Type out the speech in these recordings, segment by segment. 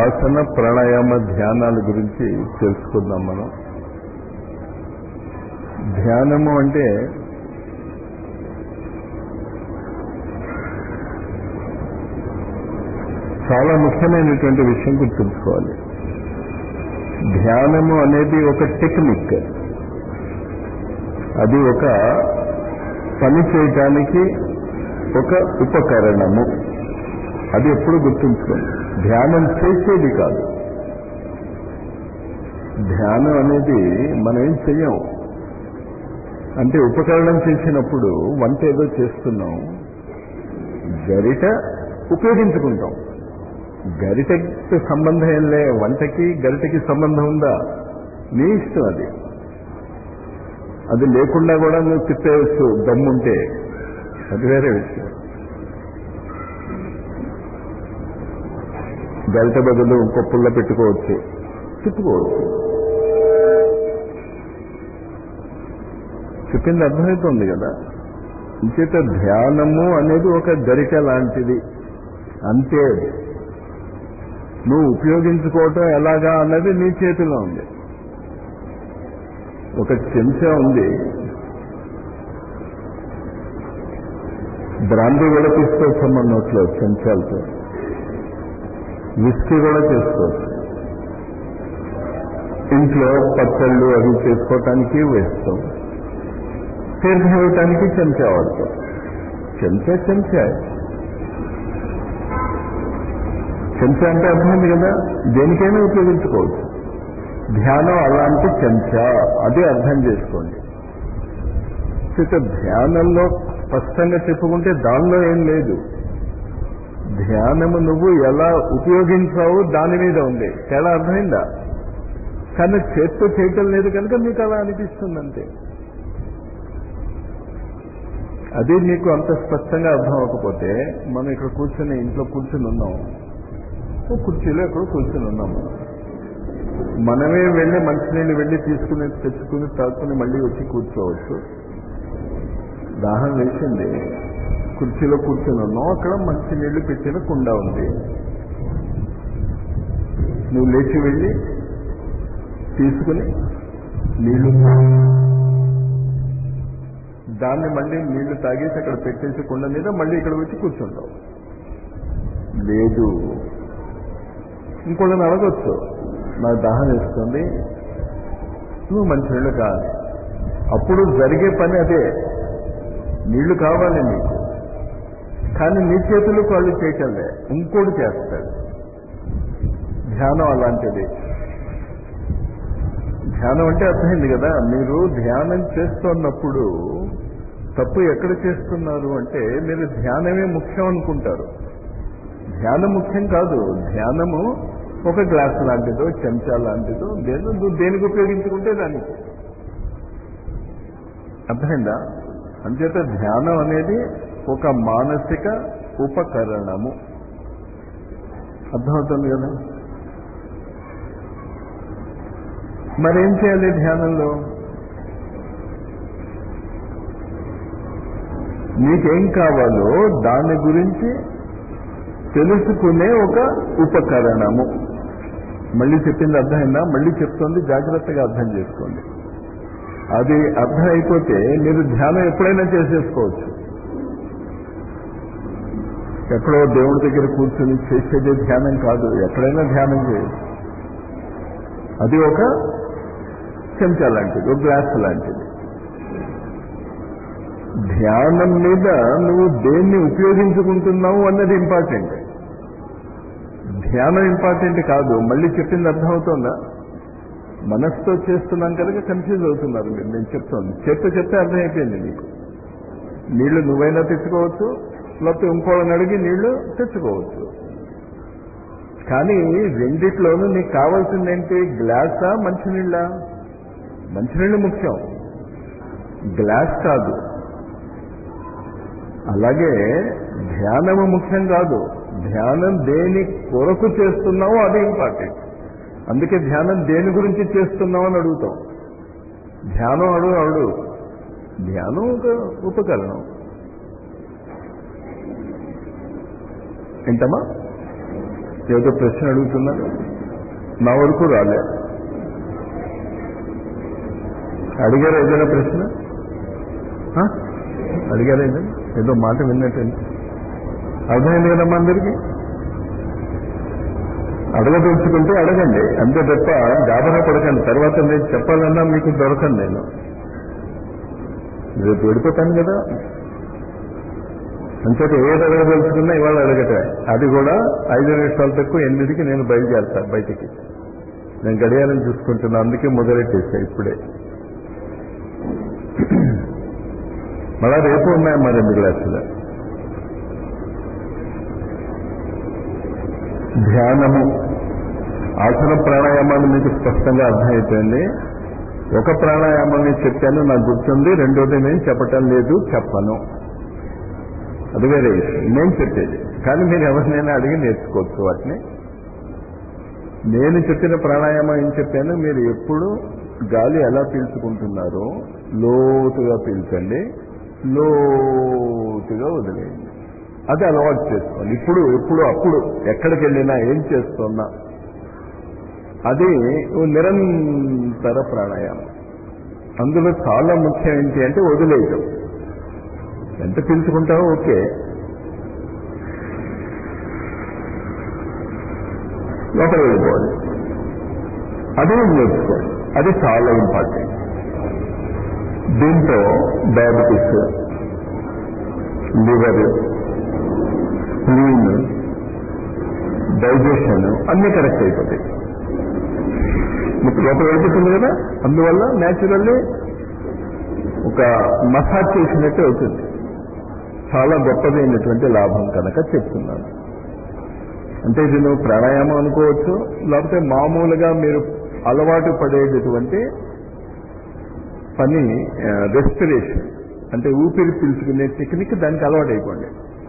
ఆసన ప్రాణాయామ ధ్యానాల గురించి తెలుసుకుందాం మనం ధ్యానము అంటే చాలా ముఖ్యమైనటువంటి విషయం గుర్తుంచుకోవాలి ధ్యానము అనేది ఒక టెక్నిక్ అది ఒక పని చేయటానికి ఒక ఉపకరణము అది ఎప్పుడు గుర్తుంచుకోండి ధ్యానం చేసేది కాదు ధ్యానం అనేది మనం ఏం చెయ్యం అంటే ఉపకరణం చేసినప్పుడు వంట ఏదో చేస్తున్నాం గరిట ఉపయోగించుకుంటాం గరిటకి సంబంధం ఏం లే వంటకి గరిటకి సంబంధం ఉందా నీ ఇష్టం అది అది లేకుండా కూడా నువ్వు తిప్పేయచ్చు దమ్ముంటే అది వేరే విషయం గరిట బదులు ఇంకో పుల్ల పెట్టుకోవచ్చు తిప్పుకోవచ్చు చెప్పింది అర్థమవుతుంది కదా ఇంచేత ధ్యానము అనేది ఒక గరిట లాంటిది అంతే అది నువ్వు ఉపయోగించుకోవటం ఎలాగా అన్నది నీ చేతిలో ఉంది ఒక చెంచా ఉంది బ్రాండీ కూడా తీసుకోవచ్చు మన నోట్లో చెంచాలతో విస్కీ కూడా చేసుకోవచ్చు ఇంట్లో పచ్చళ్ళు అవి చేసుకోవటానికి వేస్తాం తీర్థం ఇవ్వటానికి చెంచా వాడతాం చెంచా చెంచా చెంచా అంటే అర్థమైంది కదా దేనికైనా ఉపయోగించుకోవచ్చు ధ్యానం అలాంటి చెంచా అది అర్థం చేసుకోండి ఇక ధ్యానంలో స్పష్టంగా చెప్పుకుంటే దానిలో ఏం లేదు ధ్యానము నువ్వు ఎలా ఉపయోగించావు దాని మీద ఉంది తేడా అర్థమైందా కానీ చేత్తో చేయటం లేదు కనుక మీకు అలా అనిపిస్తుంది అంతే అది మీకు అంత స్పష్టంగా అర్థం అవ్వకపోతే మనం ఇక్కడ కూర్చొని ఇంట్లో కూర్చుని ఉన్నాం కుర్చీలో ఎక్కడో కూర్చొని ఉన్నాము మనమే వెళ్ళి మంచినీళ్ళు వెళ్ళి తీసుకుని తెచ్చుకుని తాక్కుని మళ్ళీ వచ్చి కూర్చోవచ్చు దాహం వేసింది కుర్చీలో కూర్చొని ఉన్నాం అక్కడ మంచినీళ్లు పెట్టిన కుండ ఉంది నువ్వు లేచి వెళ్ళి తీసుకుని నీళ్లు దాన్ని మళ్ళీ నీళ్లు తాగేసి అక్కడ పెట్టేసి కుండ మీద మళ్ళీ ఇక్కడ వచ్చి కూర్చుంటావు లేదు ఇంకోళ్ళని అడగచ్చు నాకు దాహం వేస్తుంది నువ్వు మంచినీళ్ళు కావాలి అప్పుడు జరిగే పని అదే నీళ్లు కావాలి నీకు కానీ నీ చేతులు కాళ్ళు చేయటంలే ఇంకోటి చేస్తాడు ధ్యానం అలాంటిది ధ్యానం అంటే అర్థమైంది కదా మీరు ధ్యానం చేస్తున్నప్పుడు తప్పు ఎక్కడ చేస్తున్నారు అంటే మీరు ధ్యానమే ముఖ్యం అనుకుంటారు ధ్యానం ముఖ్యం కాదు ధ్యానము ఒక గ్లాస్ లాంటిదో చెంచా లాంటిదో దేని నువ్వు దేనికి ఉపయోగించుకుంటే దానికి అర్థమైందా అంచేత ధ్యానం అనేది ఒక మానసిక ఉపకరణము అర్థమవుతుంది కదా మరేం చేయాలి ధ్యానంలో మీకేం కావాలో దాని గురించి తెలుసుకునే ఒక ఉపకరణము మళ్ళీ చెప్పింది అర్థమైందా మళ్ళీ చెప్తోంది జాగ్రత్తగా అర్థం చేసుకోండి అది అర్థం అయిపోతే మీరు ధ్యానం ఎప్పుడైనా చేసేసుకోవచ్చు ఎక్కడో దేవుడి దగ్గర కూర్చొని చేసేది ధ్యానం కాదు ఎక్కడైనా ధ్యానం చేయొచ్చు అది ఒక చెంచా లాంటిది ఒక గ్లాస్ లాంటిది ధ్యానం మీద నువ్వు దేన్ని ఉపయోగించుకుంటున్నావు అన్నది ఇంపార్టెంట్ ధ్యానం ఇంపార్టెంట్ కాదు మళ్ళీ చెప్పింది అర్థమవుతోందా మనస్సుతో చేస్తున్నాం కనుక కన్ఫ్యూజ్ అవుతున్నారు మీరు నేను చెప్తాను చెప్తే చెప్తే అర్థమైపోయింది మీకు నీళ్లు నువ్వైనా తెచ్చుకోవచ్చు లేకపోతే ఇంకోళ్ళని అడిగి నీళ్లు తెచ్చుకోవచ్చు కానీ రెండిట్లోనూ నీకు కావాల్సింది ఏంటి గ్లాసా మంచినీళ్ళ మంచినీళ్ళు ముఖ్యం గ్లాస్ కాదు అలాగే ధ్యానము ముఖ్యం కాదు ధ్యానం దేని కొరకు చేస్తున్నావో అది ఇంపార్టెంట్ అందుకే ధ్యానం దేని గురించి చేస్తున్నావు అని అడుగుతాం ధ్యానం అడుగు అడు ధ్యానం ఒక ఉపకరణం ఏంటమ్మా ఏదో ప్రశ్న అడుగుతున్నారు నా వరకు రాలే అడిగారు ఏదైనా ప్రశ్న ఆ? అడిగారా ఏదైనా ఏదో మాట విన్నట్టండి అర్థమైంది కదమ్మా అందరికీ అడగదలుచుకుంటే అడగండి అంతే తప్ప గాబరా పడకండి తర్వాత నేను చెప్పాలన్నా మీకు దొరకండి నేను రేపు వెళ్ళిపోతాను కదా అంచేత ఏది అడగదలుచుకున్నా ఇవాళ అడగటే అది కూడా ఐదు నిమిషాలు తక్కువ ఎనిమిదికి నేను బయలుదేరతా బయటికి నేను గడియారం చూసుకుంటున్నా అందుకే మొదలెట్టేసా ఇప్పుడే మళ్ళా రేపు ఉన్నాయమ్మా రెండు క్లాసులు ధ్యానము ఆసన ప్రాణాయామాలు మీకు స్పష్టంగా అర్థమైపోయింది ఒక ప్రాణాయామాన్ని చెప్పాను నాకు గుర్తుంది రెండోది నేను చెప్పటం లేదు చెప్పను అది వేరే విషయం నేను చెప్పేది కానీ మీరు ఎవరినైనా అడిగి నేర్చుకోవచ్చు వాటిని నేను చెప్పిన ప్రాణాయామం ఏం చెప్పాను మీరు ఎప్పుడు గాలి ఎలా పీల్చుకుంటున్నారో లోతుగా పీల్చండి లోతుగా వదిలేయండి అది అలవాటు చేసుకోండి ఇప్పుడు ఎప్పుడు అప్పుడు ఎక్కడికి వెళ్ళినా ఏం చేస్తున్నా అది ఓ నిరంతర ప్రాణాయామం అందులో చాలా ముఖ్యం ఏంటి అంటే వదిలేయటం ఎంత పీల్చుకుంటావో ఓకే లోపల వెళ్ళిపోవాలి అదే నేర్చుకోండి అది చాలా ఇంపార్టెంట్ దీంతో డయాబెటీస్ లివర్ స్లీన్ డైజెషన్ అన్ని కరెక్ట్ అయిపోతాయి మీకు లోపల వెళ్ళిపోతుంది కదా అందువల్ల న్యాచురల్లీ ఒక మసాజ్ చేసినట్టే అవుతుంది చాలా గొప్పదైనటువంటి లాభం కనుక చెప్తున్నాను అంటే ఇది నువ్వు ప్రాణాయామం అనుకోవచ్చు లేకపోతే మామూలుగా మీరు అలవాటు పడేటటువంటి పని రెస్పిరేషన్ అంటే ఊపిరి పీల్చుకునే టెక్నిక్ దానికి అలవాటు అయిపోండి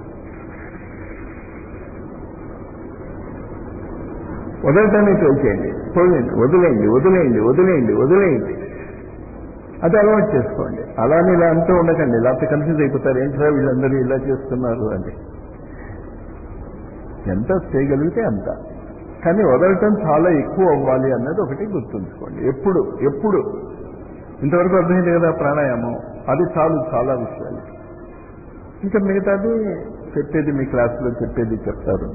వదలటానికి ట్రై చేయండి పోయండి వదిలేయండి వదిలేయండి వదిలేయండి వదిలేయండి అది అలవాటు చేసుకోండి అలానే ఇలా అంటూ ఉండకండి లేకపోతే కన్ఫ్యూజ్ అయిపోతారు ఏంట్రా వీళ్ళందరూ ఇలా చేస్తున్నారు అని ఎంత చేయగలిగితే అంత కానీ వదలటం చాలా ఎక్కువ అవ్వాలి అన్నది ఒకటి గుర్తుంచుకోండి ఎప్పుడు ఎప్పుడు ఇంతవరకు అర్థమైంది కదా ప్రాణాయామం అది చాలు చాలా విషయాలు ఇంకా మిగతాది చెప్పేది మీ క్లాసులో చెప్పేది చెప్తారు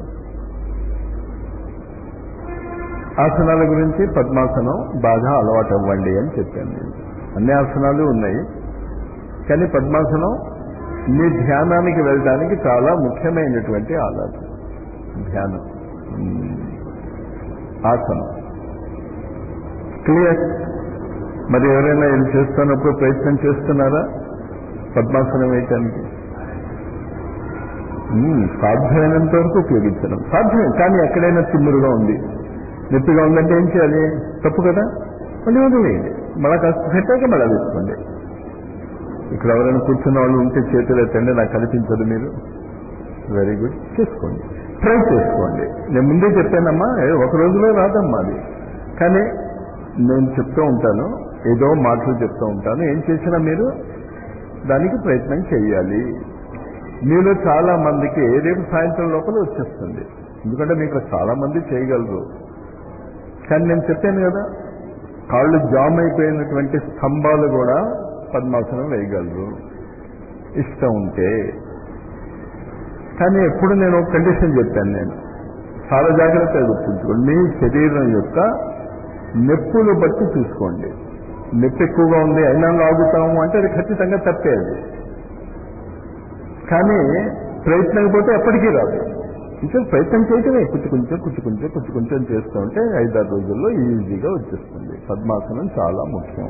ఆసనాల గురించి పద్మాసనం బాగా అలవాటు అవ్వండి అని చెప్పాను నేను అన్ని ఆసనాలు ఉన్నాయి కానీ పద్మాసనం మీ ధ్యానానికి వెళ్ళడానికి చాలా ముఖ్యమైనటువంటి ఆలోచన ధ్యానం ఆసనం క్లియర్ మరి ఎవరైనా ఇది చేస్తున్నప్పుడు ప్రయత్నం చేస్తున్నారా పద్మాసనం వేయటానికి సాధ్యమైనంత వరకు ఉపయోగించడం సాధ్యమే కానీ ఎక్కడైనా తిమ్మురుగా ఉంది నొప్పిగా ఉందంటే ఏం చేయాలి తప్పు కదా మళ్ళీ వదిలేయండి మళ్ళా కాస్త పెట్టాక మళ్ళీ వేసుకోండి ఇక్కడ ఎవరైనా కూర్చున్న వాళ్ళు ఉంటే చేతులు ఎత్తండి నాకు కనిపించదు మీరు వెరీ గుడ్ చేసుకోండి ట్రై చేసుకోండి నేను ముందే చెప్పానమ్మా ఒక రోజులో రాదమ్మా అది కానీ నేను చెప్తూ ఉంటాను ఏదో మాటలు చెప్తూ ఉంటాను ఏం చేసినా మీరు దానికి ప్రయత్నం చేయాలి మీలో చాలా మందికి రేపు సాయంత్రం లోపల వచ్చేస్తుంది ఎందుకంటే మీకు చాలా మంది చేయగలరు కానీ నేను చెప్పాను కదా కాళ్ళు జామ్ అయిపోయినటువంటి స్తంభాలు కూడా పద్మాసనం వేయగలరు ఇష్టం ఉంటే కానీ ఎప్పుడు నేను ఒక కండిషన్ చెప్పాను నేను చాలా జాగ్రత్తగా గుర్తుంచుకోండి మీ శరీరం యొక్క నొప్పులు బట్టి చూసుకోండి నొప్పి ఎక్కువగా ఉంది అయినా లాగుతాము అంటే అది ఖచ్చితంగా తప్పే అది కానీ ప్రయత్నం పోతే ఎప్పటికీ రాదు ఇంకా ప్రయత్నం చేయటమే కొంచెం కొంచెం కొంచెం కొంచెం కొంచెం కొంచెం చేస్తూ ఉంటే ఐదారు రోజుల్లో ఈజీగా వచ్చేస్తుంది పద్మాసనం చాలా ముఖ్యం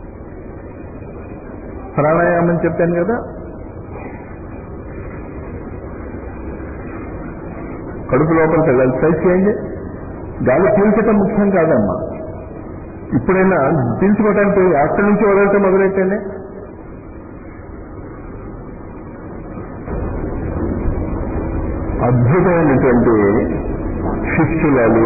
ప్రాణాయామం చెప్పాను కదా కడుపు లోపలికి వెళ్ళాలి ట్రై చేయండి గాలి పీల్చటం ముఖ్యం కాదమ్మా ఇప్పుడైనా పీల్చుకోవడానికి అక్కడి నుంచి వదలటం మొదలెట్టండి అద్భుతమైనటువంటి శిష్యులాలు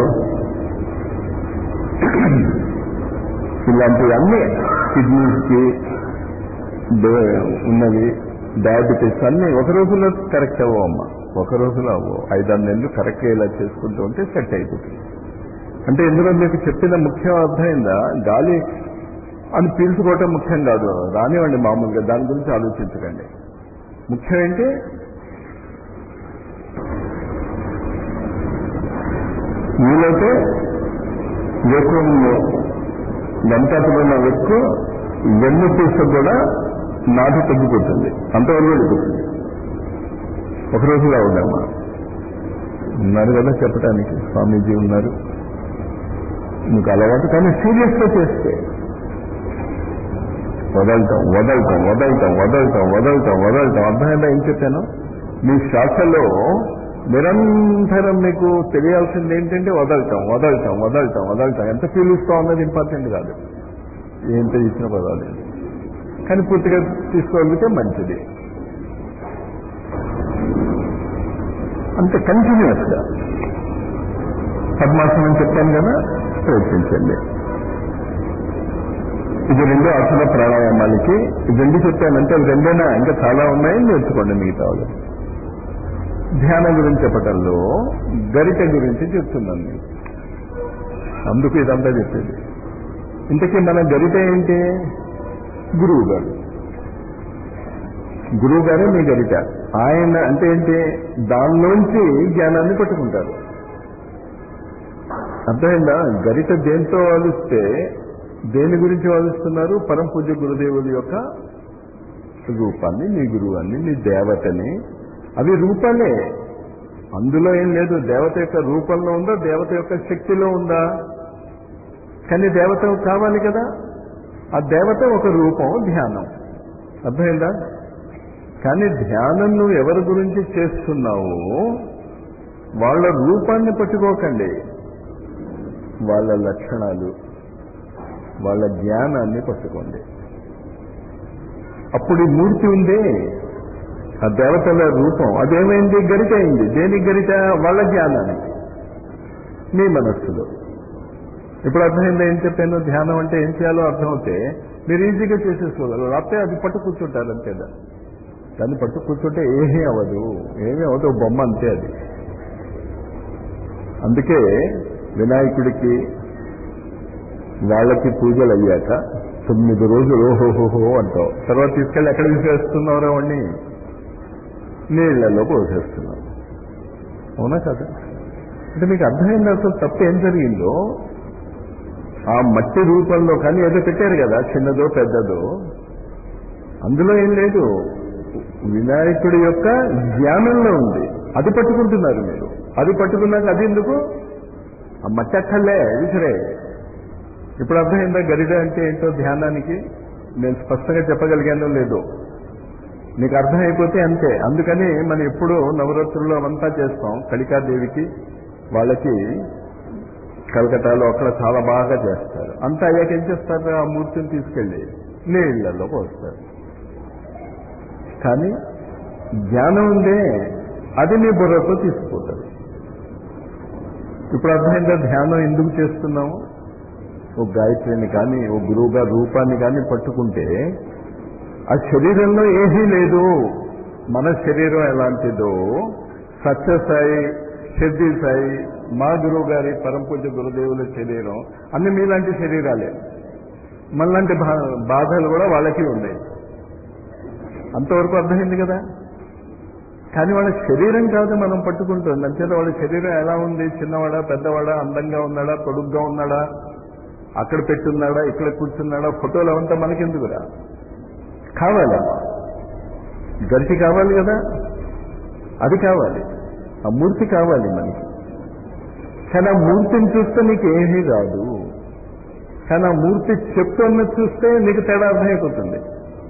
ఇలాంటివన్నీ కిడ్నీస్కి ఉన్నవి డయాబెటీస్ అన్నీ ఒక రోజులో కరెక్ట్ అవ్వమ్మా ఒక రోజులో అవ్వు ఐదారు నెలలు కరెక్ట్గా ఇలా చేసుకుంటూ ఉంటే సెట్ అయిపోతుంది అంటే ఇందులో మీకు చెప్పిన ముఖ్యం అర్థమైందా గాలి అని పీల్చుకోవటం ముఖ్యం కాదు రానివ్వండి మామూలుగా దాని గురించి ఆలోచించకండి ముఖ్యం ఏంటి వీలైతే వేకువం వెనకాతలో ఉన్న వెక్కు వెన్ను తీస్తే కూడా నాటి తగ్గిపోతుంది అంతవరకు వెళ్ళిపోతుంది ఒక రోజులో అవుదమ్మా ఉన్నారు కదా చెప్పడానికి స్వామీజీ ఉన్నారు మీకు అలవాటు కానీ సీరియస్ గా చేస్తే వదలటం వదలటం వదలటం వదలటం వదలటం వదలటం అర్థమైందా ఏం చెప్పాను మీ శ్వాసలో నిరంతరం మీకు తెలియాల్సింది ఏంటంటే వదలటం వదలటం వదలటం వదలటం ఎంత పీలుస్తాం అన్నది ఇంపార్టెంట్ కాదు ఎంత ఇచ్చిన పదాలు కానీ పూర్తిగా తీసుకోగలిగితే మంచిది అంతే కంటిన్యూస్ గా పద్మాసనం చెప్పాను కదా ప్రయత్నించండి ఇది రెండు ఆసన ప్రాణాయామాలకి ఇది రెండు చెప్పానంటే అవి రెండైనా ఇంకా చాలా ఉన్నాయి నేర్చుకోండి మిగతా వాళ్ళు ధ్యానం గురించి చెప్పటంలో గరిట గురించి చెప్తున్నాను మీకు అందుకు ఇదంతా చెప్పేది ఇంతకీ మన గరిట ఏంటి గురువు గారు గురువు గారే మీ గరిట ఆయన అంటే ఏంటి దానిలోంచి జ్ఞానాన్ని పట్టుకుంటారు అర్థమైందా గరిట దేంతో వాదిస్తే దేని గురించి వాదిస్తున్నారు పరమ పూజ్య గురుదేవుడి యొక్క రూపాన్ని మీ గురువాన్ని మీ దేవతని అవి రూపాలే అందులో ఏం లేదు దేవత యొక్క రూపంలో ఉందా దేవత యొక్క శక్తిలో ఉందా కానీ దేవత కావాలి కదా ఆ దేవత ఒక రూపం ధ్యానం అర్థమైందా కానీ ధ్యానం నువ్వు ఎవరి గురించి చేస్తున్నావు వాళ్ళ రూపాన్ని పట్టుకోకండి వాళ్ళ లక్షణాలు వాళ్ళ జ్ఞానాన్ని పట్టుకోండి అప్పుడు ఈ మూర్తి ఉందే ఆ దేవతల రూపం అదేమైంది గరిట అయింది దేనికి గరిట వాళ్ళ జ్ఞానానికి మీ మనస్సులో ఇప్పుడు అర్థమైంది ఏం చెప్పాను ధ్యానం అంటే ఏం చేయాలో అర్థమవుతే మీరు ఈజీగా చేసేసుకోగలరు లేకపోతే అది పట్టు కూర్చుంటారు అంతే దాన్ని పట్టు కూర్చుంటే ఏమీ అవ్వదు ఏమీ అవ్వదు బొమ్మ అంతే అది అందుకే వినాయకుడికి వాళ్ళకి పూజలు అయ్యాక తొమ్మిది రోజులు ఓహోహోహో అంటావు తర్వాత తీసుకెళ్ళి ఎక్కడ విసిరేస్తున్నారో వాడిని నీళ్లలో పోసేస్తున్నాం అవునా కదా అంటే మీకు అర్థమైంది అసలు తప్పు ఏం జరిగిందో ఆ మట్టి రూపంలో కానీ ఏదో పెట్టారు కదా చిన్నదో పెద్దదో అందులో ఏం లేదు వినాయకుడి యొక్క జ్ఞానంలో ఉంది అది పట్టుకుంటున్నారు మీరు అది పట్టుకున్నాక అది ఎందుకు ఆ మట్టి అక్కర్లే విసిరే ఇప్పుడు అర్థమైందా గరిడ అంటే ఏంటో ధ్యానానికి నేను స్పష్టంగా చెప్పగలిగానో లేదో నీకు అర్థమైపోతే అంతే అందుకని మనం ఎప్పుడు నవరాత్రుల్లో అవంతా చేస్తాం కలికాదేవికి వాళ్ళకి కలకటాలో అక్కడ చాలా బాగా చేస్తారు అంతా అయ్యాక ఏం చేస్తారు ఆ మూర్తిని తీసుకెళ్ళి నీళ్లలో పోస్తారు కానీ జ్ఞానం ఉందే అది నీ బుర్రతో తీసుకుపోతారు ఇప్పుడు అర్థమైందా ధ్యానం ఎందుకు చేస్తున్నాము ఓ గాయత్రిని కానీ ఓ గురువుగా రూపాన్ని కానీ పట్టుకుంటే ఆ శరీరంలో ఏమీ లేదు మన శరీరం ఎలాంటిదో సత్యసాయి షెడ్డి సాయి మా గురువు గారి పరంపూజ గురుదేవుల శరీరం అన్ని మీలాంటి శరీరాలే మనలాంటి బాధలు కూడా వాళ్ళకి ఉన్నాయి అంతవరకు అర్థమైంది కదా కానీ వాళ్ళ శరీరం కాదు మనం పట్టుకుంటుంది అంచేత వాళ్ళ శరీరం ఎలా ఉంది చిన్నవాడా పెద్దవాడా అందంగా ఉన్నాడా పొడుగ్గా ఉన్నాడా అక్కడ పెట్టున్నాడా ఇక్కడ కూర్చున్నాడా ఫోటోలు అవంతా మనకెందుకురా కావాలా గరిటి కావాలి కదా అది కావాలి ఆ మూర్తి కావాలి మనకి కానీ ఆ మూర్తిని చూస్తే నీకు ఏమీ రాదు కానీ ఆ మూర్తి చెప్తున్నది చూస్తే నీకు తేడా అర్థమైపోతుంది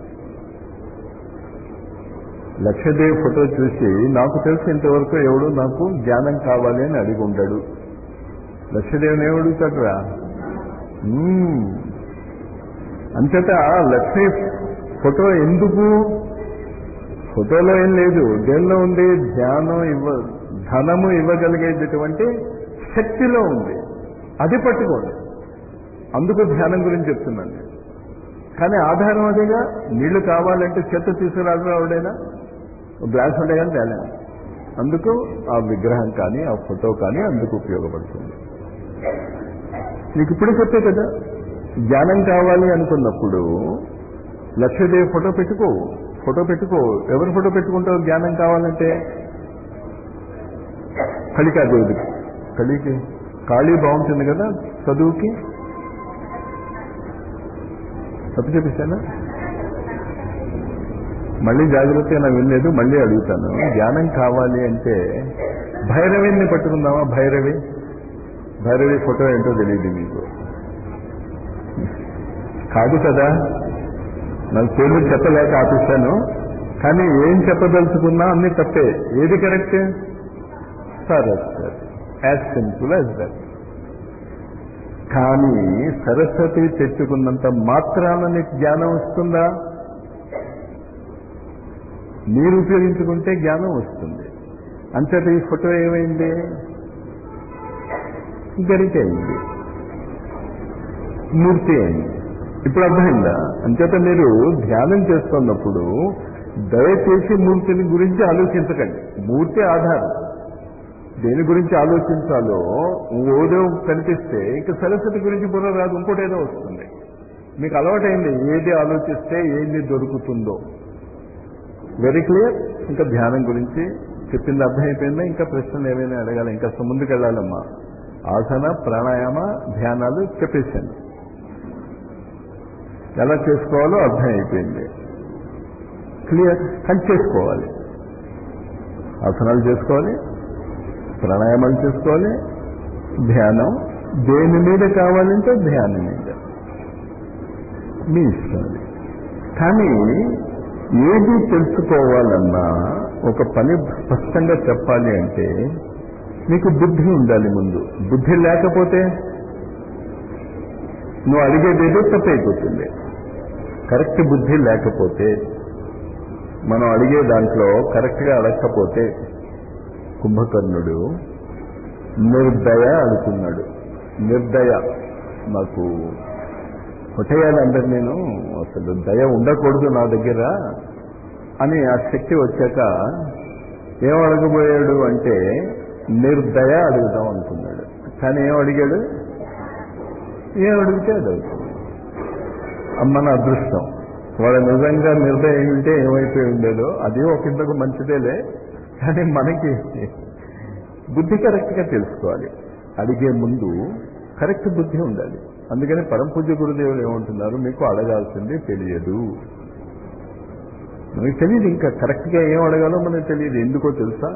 లక్షదేవి ఫోటో చూసి నాకు తెలిసి ఇంతవరకు ఎవడు నాకు జ్ఞానం కావాలి అని అడిగి ఉంటాడు లక్షదేవిని ఏమి అడుగుతాడురా అంతటా లక్ష్మీ ఫోటో ఎందుకు ఫోటోలో ఏం లేదు దేనిలో ఉంది ధ్యానం ఇవ్వ ధనము ఇవ్వగలిగేటటువంటి శక్తిలో ఉంది అది పట్టుకోండి అందుకు ధ్యానం గురించి చెప్తున్నాను నేను కానీ ఆధారం అదేగా నీళ్లు కావాలంటే చెత్త తీసుకురావడం ఎవడైనా గ్లాస్ ఉండే కానీ తేలే అందుకు ఆ విగ్రహం కానీ ఆ ఫోటో కానీ అందుకు ఉపయోగపడుతుంది నీకు ఇప్పుడే చెప్పే కదా జ్ఞానం కావాలి అనుకున్నప్పుడు లక్ష్యదేవి ఫోటో పెట్టుకో ఫోటో పెట్టుకో ఎవరు ఫోటో పెట్టుకుంటావు జ్ఞానం కావాలంటే కలికాదేవి కలికి ఖాళీ బాగుంటుంది కదా చదువుకి తప్పు చెప్పేశానా మళ్ళీ జాగ్రత్తగా నా వినలేదు మళ్ళీ అడుగుతాను జ్ఞానం కావాలి అంటే భైరవిని పట్టుకుందామా భైరవి భైరవి ఫోటో ఏంటో తెలియదు మీకు కాదు కదా నాకు పేరు చెప్పలేక ఆపిస్తాను కానీ ఏం చెప్పదలుచుకున్నా అన్ని తప్పే ఏది correct Saraswati as simple as that కానీ సరస్వతి తెచ్చుకున్నంత మాత్రాన నీకు జ్ఞానం వస్తుందా మీరు ఉపయోగించుకుంటే జ్ఞానం వస్తుంది అంతటి ఈ ఫోటో ఏమైంది గరిక అయింది మూర్తి అయింది ఇప్పుడు అర్థమైందా అంచేత మీరు ధ్యానం చేస్తున్నప్పుడు దయచేసి మూర్తిని గురించి ఆలోచించకండి మూర్తి ఆధారం దేని గురించి ఆలోచించాలో ఓదో కనిపిస్తే ఇక సరస్వతి గురించి బుర్ర రాదు ఇంకోటి ఏదో వస్తుంది మీకు అలవాటైంది ఏది ఆలోచిస్తే ఏది దొరుకుతుందో వెరీ క్లియర్ ఇంకా ధ్యానం గురించి చెప్పింది అర్థమైపోయిందా ఇంకా ప్రశ్నలు ఏమైనా అడగాలి ఇంకా ముందుకు వెళ్ళాలమ్మా ఆసన ప్రాణాయామ ధ్యానాలు చెప్పేశాను ఎలా చేసుకోవాలో అర్థం అయిపోయింది క్లియర్ కట్ చేసుకోవాలి ఆసనాలు చేసుకోవాలి ప్రాణాయామాలు చేసుకోవాలి ధ్యానం దేని మీద కావాలంటే ధ్యానం మీద మీ ఇష్టం అది కానీ ఏది తెలుసుకోవాలన్నా ఒక పని స్పష్టంగా చెప్పాలి అంటే మీకు బుద్ధి ఉండాలి ముందు బుద్ధి లేకపోతే నువ్వు అడిగేదేదో తప్పైపోతుంది కరెక్ట్ బుద్ధి లేకపోతే మనం అడిగే దాంట్లో కరెక్ట్గా అడగకపోతే కుంభకర్ణుడు నిర్దయ అడుగుతున్నాడు నిర్దయ నాకు కొట్టేయాలి అందరు నేను అసలు దయ ఉండకూడదు నా దగ్గర అని ఆ శక్తి వచ్చాక ఏం అడగబోయాడు అంటే నిర్దయ అడుగుదాం అనుకున్నాడు కానీ ఏం అడిగాడు ఏం అడిగితే అది అవుతుంది మన అదృష్టం వాడు నిజంగా నిర్దయం ఉంటే ఏమైపోయి ఉండేదో అది ఒక ఇంతకు మంచిదేలే కానీ మనకి బుద్ధి కరెక్ట్గా తెలుసుకోవాలి అడిగే ముందు కరెక్ట్ బుద్ధి ఉండాలి అందుకని పరమ పూజ్య గురుదేవులు ఏమంటున్నారు మీకు అడగాల్సింది తెలియదు మనకి తెలియదు ఇంకా కరెక్ట్గా ఏం అడగాలో మనకు తెలియదు ఎందుకో తెలుసా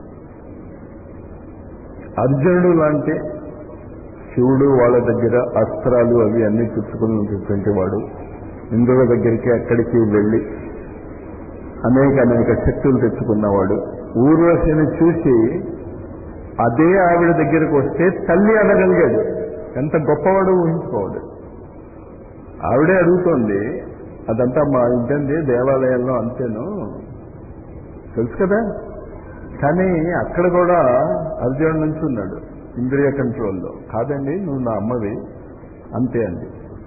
అర్జునుడు లాంటి శివుడు వాళ్ళ దగ్గర అస్త్రాలు అవి అన్ని పుచ్చుకున్నటువంటి వాడు ఇంద్రుల దగ్గరికి అక్కడికి వెళ్ళి అనేక అనేక శక్తులు తెచ్చుకున్నవాడు ఊర్వశిని చూసి అదే ఆవిడ దగ్గరకు వస్తే తల్లి అనగలిగాడు ఎంత గొప్పవాడు ఊహించుకోవాలి ఆవిడే అడుగుతోంది అదంతా మా ఇంటండి దేవాలయంలో అంతేను తెలుసు కదా కానీ అక్కడ కూడా అర్జునుడు నుంచి ఉన్నాడు ఇంద్రియ కంట్రోల్లో కాదండి నువ్వు నా అమ్మవి అంతే అండి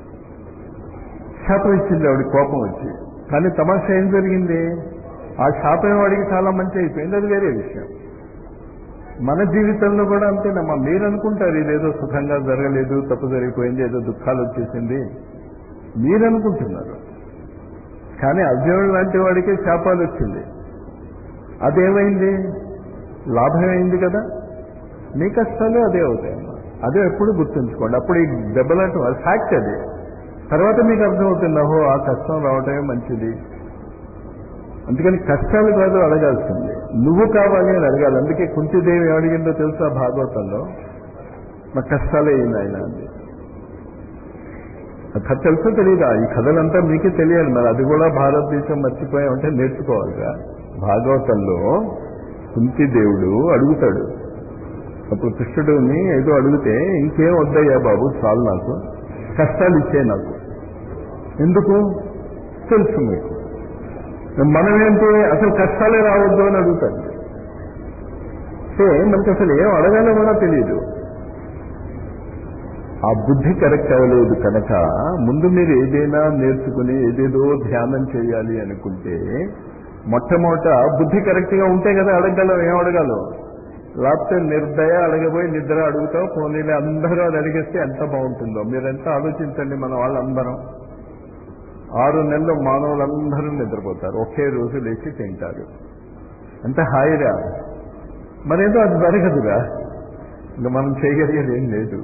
శాపం ఇచ్చింది ఆవిడ కోపం వచ్చి కానీ తమాషా ఏం జరిగింది ఆ శాపం వాడికి చాలా మంచి అయిపోయింది అది వేరే విషయం మన జీవితంలో కూడా అంతేనమ్మా మీరు అనుకుంటారు ఇదేదో సుఖంగా జరగలేదు తప్పు జరిగిపోయింది ఏదో దుఃఖాలు వచ్చేసింది మీరు అనుకుంటున్నారు కానీ అర్జునుడు లాంటి వాడికి శాపాలు వచ్చింది అదేమైంది లాభమైంది కదా మీ కష్టాలు అదే అవుతాయమ్మా అదే ఎప్పుడు గుర్తుంచుకోండి అప్పుడు ఈ దెబ్బలాట ఫ్యాక్ట్ అది తర్వాత మీకు అర్థమవుతుంది అహో ఆ కష్టం రావటమే మంచిది అందుకని కష్టాలు కాదు అడగాల్సింది నువ్వు కావాలి అని అడగాలి అందుకే కుంతిదేవి అడిగిందో తెలుసా భాగవతంలో మా కష్టాలే అయింది ఆయన అంది ఆ కథ తెలుసో తెలియదా ఈ కథలంతా మీకే తెలియాలి మరి అది కూడా భారతదేశం మర్చిపోయామంటే నేర్చుకోవాలిగా భాగవతంలో కుంతిదేవుడు అడుగుతాడు అప్పుడు కృష్ణుడిని ఏదో అడిగితే ఇంకేం వద్దయ్యా బాబు చాలు నాకు కష్టాలు ఇచ్చే నాకు ఎందుకు తెలుసు మీకు మనమేంటి అసలు కష్టాలే రావద్దు అని అడుగుతాడు సో మనకి అసలు ఏం అడగాలో కూడా తెలియదు ఆ బుద్ధి కరెక్ట్ అవ్వలేదు కనుక ముందు మీరు ఏదైనా నేర్చుకుని ఏదేదో ధ్యానం చేయాలి అనుకుంటే మొట్టమొదట బుద్ధి కరెక్ట్గా ఉంటే కదా అడగగలం ఏం అడగాలో లేకపోతే నిర్దయ అడగబోయి నిద్ర అడుగుతావు పోనీలే అందరూ అది అడిగేస్తే ఎంత బాగుంటుందో మీరెంత ఆలోచించండి మన వాళ్ళందరం ఆరు నెలలు మానవులందరూ నిద్రపోతారు ఒకే రోజు లేచి తింటారు ఎంత హాయిరా మరేదో అది జరగదుగా ఇంకా మనం చేయగలిగేది ఏం లేదు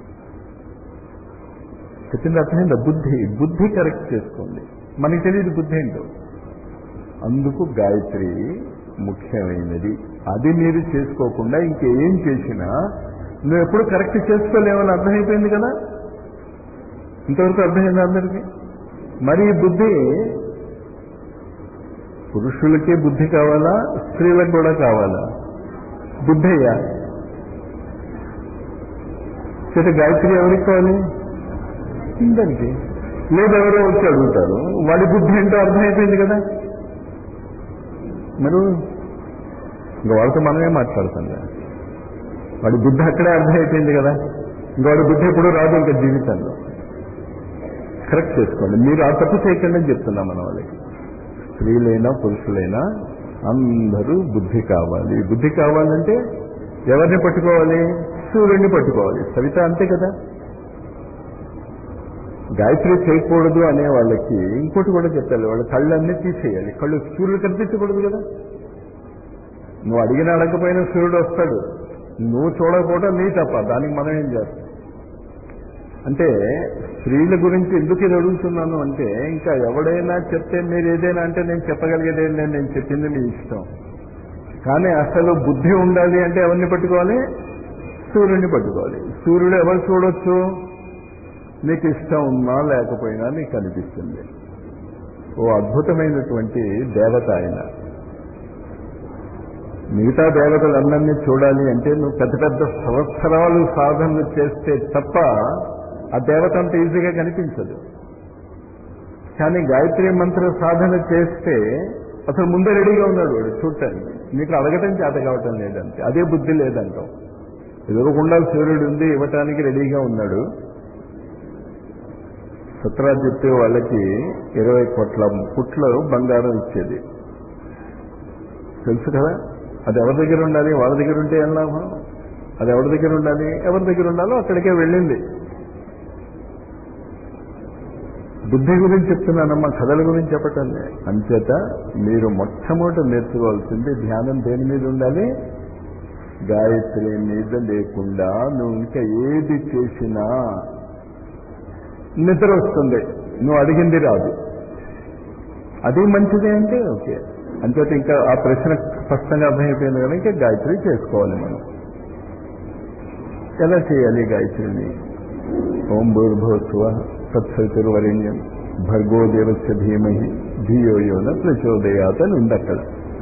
చెప్పింది అర్థమైందా బుద్ధి బుద్ధి కరెక్ట్ చేసుకోండి మనకి తెలియదు బుద్ధి ఏంటో అందుకు గాయత్రి ముఖ్యమైనది అది మీరు చేసుకోకుండా ఇంకేం చేసినా నువ్వు ఎప్పుడు కరెక్ట్ చేసుకోలేవని అర్థమైపోయింది కదా ఇంతవరకు అర్థమైంది అందరికీ మరి ఈ బుద్ధి పురుషులకే బుద్ధి కావాలా స్త్రీలకు కూడా కావాలా బుద్ధి అయ్యా చేత గాయత్రి ఎవరికి కావాలి ఇందరికి లేదు ఎవరో వచ్చి అడుగుతారు వాడి బుద్ధి ఏంటో అర్థమైపోయింది కదా మరి ఇంకా వాళ్ళతో మనమే మాట్లాడుతాం కదా వాడి బుద్ధి అక్కడే అర్థమైపోయింది కదా ఇంకా వాడి బుద్ధి ఎప్పుడు రాదు ఇంకా జీవితంలో కరెక్ట్ చేసుకోండి మీరు ఆ తప్పు చేయకండి అని చెప్తున్నాం మన వాళ్ళకి స్త్రీలైనా పురుషులైనా అందరూ బుద్ధి కావాలి బుద్ధి కావాలంటే ఎవరిని పట్టుకోవాలి సూర్యుడిని పట్టుకోవాలి సవిత అంతే కదా గాయత్రి చేయకూడదు అనే వాళ్ళకి ఇంకోటి కూడా చెప్పాలి వాళ్ళ కళ్ళన్నీ తీసేయాలి కళ్ళు సూర్యుడు కనిపించకూడదు కదా నువ్వు అడిగిన అడగకపోయినా సూర్యుడు వస్తాడు నువ్వు చూడకపోవడం నీ తప్ప దానికి మనం ఏం చేస్తాం అంటే స్త్రీల గురించి ఎందుకు ఇది అడుగుతున్నాను అంటే ఇంకా ఎవడైనా చెప్తే మీరు ఏదైనా అంటే నేను చెప్పగలిగేది ఏం లేదు నేను చెప్పింది మీ ఇష్టం కానీ అసలు బుద్ధి ఉండాలి అంటే ఎవరిని పట్టుకోవాలి సూర్యుడిని పట్టుకోవాలి సూర్యుడు ఎవరు చూడొచ్చు నీకు ఇష్టం ఉన్నా లేకపోయినా నీకు కనిపిస్తుంది ఓ అద్భుతమైనటువంటి దేవత ఆయన మిగతా దేవతలందరినీ చూడాలి అంటే నువ్వు పెద్ద పెద్ద సంవత్సరాలు సాధనలు చేస్తే తప్ప ఆ దేవత అంత ఈజీగా కనిపించదు కానీ గాయత్రి మంత్ర సాధన చేస్తే అసలు ముందే రెడీగా ఉన్నాడు వాడు చూడటానికి నీకు అడగటం చేత కావటం లేదంటే అదే బుద్ధి లేదంటాం ఎదురుకుండా సూర్యుడు ఉంది ఇవ్వటానికి రెడీగా ఉన్నాడు సత్రాజిత్తు వాళ్ళకి ఇరవై కోట్ల పుట్లు బంగారం ఇచ్చేది తెలుసు కదా అది ఎవరి దగ్గర ఉండాలి వాళ్ళ దగ్గర ఉంటే ఏం లాభం అది ఎవరి దగ్గర ఉండాలి ఎవరి దగ్గర ఉండాలో అక్కడికే వెళ్ళింది బుద్ధి గురించి చెప్తున్నానమ్మా కథల గురించి చెప్పటం అంచేత మీరు మొట్టమొదట నేర్చుకోవాల్సింది ధ్యానం దేని మీద ఉండాలి గాయత్రి మీద లేకుండా నువ్వు ఇంకా ఏది చేసినా నిద్ర వస్తుంది నువ్వు అడిగింది రాదు అది మంచిదే అంటే ఓకే అంచేత ఇంకా ఆ ప్రశ్న స్పష్టంగా అర్థమైపోయింది కదా ఇంకా గాయత్రి చేసుకోవాలి మనం ఎలా చేయాలి గాయత్రిని ఓం భూర్భోత్వ తత్సవితుర్వరేణ్యం భర్గో దేవస్య ధీమహి ధియో యోన ప్రచోదయాత్ అని ఉంది అక్కడ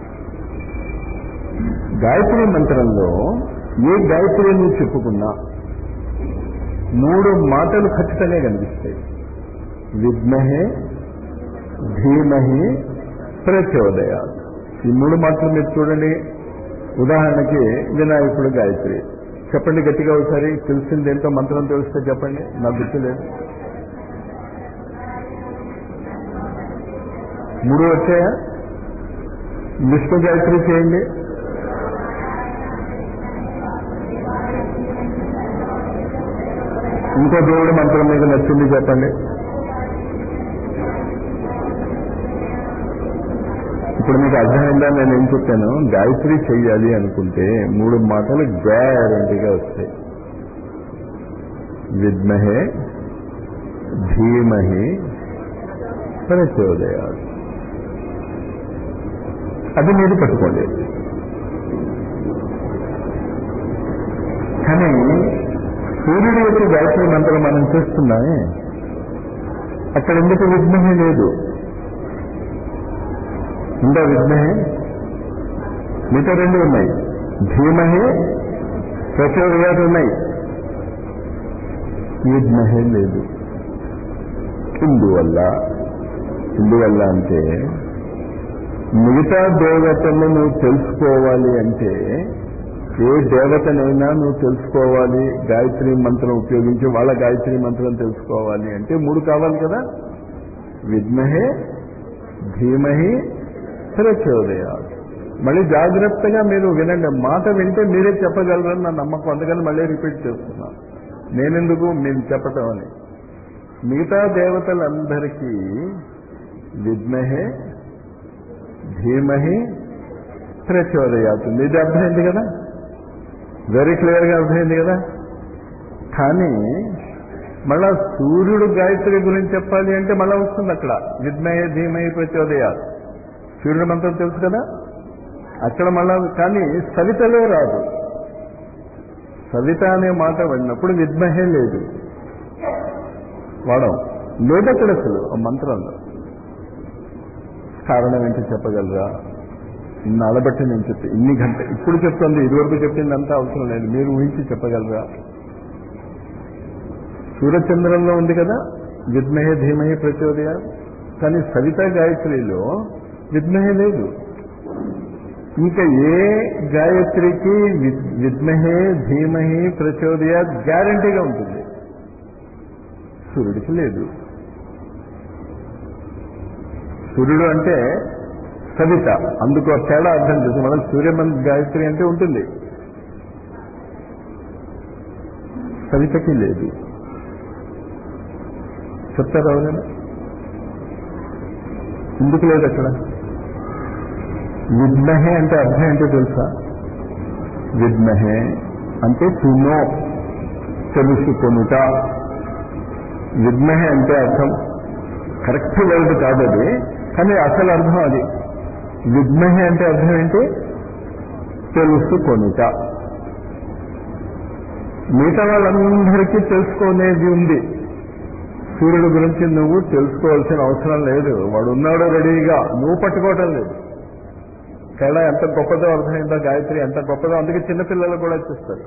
గాయత్రి మంత్రంలో ఏ గాయత్రి నువ్వు చెప్పుకున్నా మూడు మాటలు ఖచ్చితంగా కనిపిస్తాయి విద్మహే ధీమహి ప్రచోదయాత్ ఈ మూడు మాటలు మీరు చూడండి ఉదాహరణకి వినాయకుడు గాయత్రి చెప్పండి గట్టిగా ఒకసారి తెలిసింది ఏంటో మంత్రం తెలిస్తే చెప్పండి నాకు గుర్తులేదు మూడు వచ్చాయా విష్ణు గాయత్రి చేయండి ఇంకో దేవుడి మంత్రం మీకు నచ్చింది చెప్పండి ఇప్పుడు మీకు అర్థమైందా నేను ఏం చెప్పాను గాయత్రి చెయ్యాలి అనుకుంటే మూడు మాటలు గ్యారంటీగా వస్తాయి విద్మహే ధీమహి ప్రచోదయాలు అది మీరు పట్టుకోండి కానీ సూర్యుడి యొక్క గాయత్రి మంత్రం మనం చేస్తున్నామే అక్కడ ఎందుకు విద్మహే లేదు ఉందా విద్మహే మిగతా రెండు ఉన్నాయి ధీమహే ప్రచోదయాలు ఉన్నాయి విద్మహే లేదు ఇందువల్ల ఇందువల్ల అంటే మిగతా దేవతలను నువ్వు తెలుసుకోవాలి అంటే ఏ దేవతనైనా నువ్వు తెలుసుకోవాలి గాయత్రి మంత్రం ఉపయోగించి వాళ్ళ గాయత్రి మంత్రం తెలుసుకోవాలి అంటే మూడు కావాలి కదా విద్మహే ధీమహి ప్రచోదయాత్ మళ్ళీ జాగ్రత్తగా మీరు వినండి మాట వింటే మీరే చెప్పగలరని నా నమ్మకం అందుకని మళ్ళీ రిపీట్ చేస్తున్నాను నేనెందుకు మీరు చెప్పటం అని మిగతా దేవతలందరికీ విద్మహే ధీమహి ప్రచోదయాతుంది ఇది అర్థమైంది కదా వెరీ క్లియర్గా అర్థమైంది కదా కానీ మళ్ళా సూర్యుడు గాయత్రి గురించి చెప్పాలి అంటే మళ్ళా వస్తుంది అక్కడ విద్మయ ధీమయ ప్రచోదయాలు సూర్యుడు మంత్రం తెలుసు కదా అక్కడ మళ్ళా కానీ సవితలో రాదు సవిత అనే మాట వాడినప్పుడు విద్మహే లేదు వాడం లేదు అక్కడ అసలు ఆ మంత్రంలో కారణం ఏంటో చెప్పగలరా నలబట్టి నేను చెప్పి ఇన్ని గంట ఇప్పుడు చెప్తుంది ఇదివరకు చెప్పిందంతా అవసరం లేదు మీరు ఊహించి చెప్పగలరా సూర్యచంద్రంలో ఉంది కదా విద్మహే ధీమహి ప్రచోదయ కానీ సవిత గాయత్రిలో విద్మహే లేదు ఇంకా ఏ గాయత్రికి విద్మహే ధీమహి ప్రచోదయ గ్యారంటీగా ఉంటుంది సూర్యుడికి లేదు సూర్యుడు అంటే సవిత అందుకు ఆ తేడా అర్థం చేసి మనం సూర్యమంత్ గాయత్రి అంటే ఉంటుంది సవితకి లేదు చెప్తారా ఎవరైనా ఎందుకు లేదు అక్కడ విద్మహే అంటే అర్థం ఏంటో తెలుసా విద్మహే అంటే తునో తెలుసుకొనుట విద్మహే అంటే అర్థం కరెక్ట్ వర్డ్ కాదు అది కానీ అసలు అర్థం అది విద్మహే అంటే అర్థం ఏంటి తెలుసుకొనుట మిగతా వాళ్ళందరికీ తెలుసుకునేది ఉంది సూర్యుడు గురించి నువ్వు తెలుసుకోవాల్సిన అవసరం లేదు వాడు ఉన్నాడు రెడీగా నువ్వు పట్టుకోవటం లేదు కళ ఎంత గొప్పదో అర్థమైందో గాయత్రి ఎంత గొప్పదో అందుకే చిన్నపిల్లలు కూడా ఇచ్చేస్తారు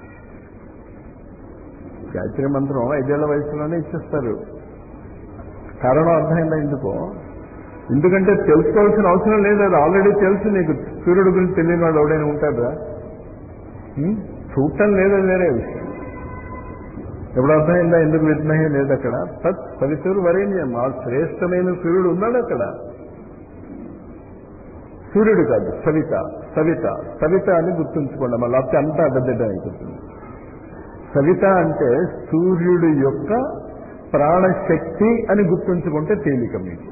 గాయత్రి మంత్రం ఐదేళ్ల వయసులోనే ఇచ్చేస్తారు కారణం అర్థమైందా ఎందుకో ఎందుకంటే తెలుసుకోవాల్సిన అవసరం లేదు అది ఆల్రెడీ తెలుసు నీకు సూర్యుడు గురించి తెలియని వాడు ఎవడైనా ఉంటాడా చూడటం లేదు అది వేరే విషయం ఎప్పుడు అర్థమైందా ఎందుకు విద్మహే లేదు అక్కడ తత్ పవిత్రుడు వరేణ్యం ఆ శ్రేష్టమైన సూర్యుడు ఉన్నాడు అక్కడ సూర్యుడు కాదు సవిత సవిత సవిత అని గుర్తుంచుకోండి మళ్ళీ లేకపోతే అంతా అడ్డదిడ్డ అయిపోతుంది సవిత అంటే సూర్యుడు యొక్క ప్రాణశక్తి అని గుర్తుంచుకుంటే తేలిక మీకు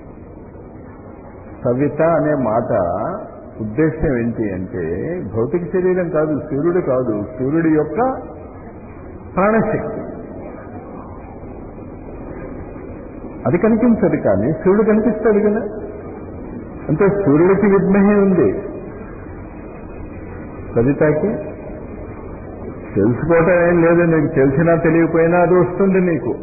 సవిత అనే మాట ఉద్దేశం ఏంటి అంటే భౌతిక శరీరం కాదు సూర్యుడు కాదు సూర్యుడి యొక్క ప్రాణశక్తి అది కనిపించదు కానీ సూర్యుడు కనిపిస్తాడు కదా అంటే సూర్యుడికి విద్మహే ఉంది సవితాకి తెలుసుకోవటం ఏం లేదు నీకు తెలిసినా తెలియకపోయినా అది వస్తుంది నీకు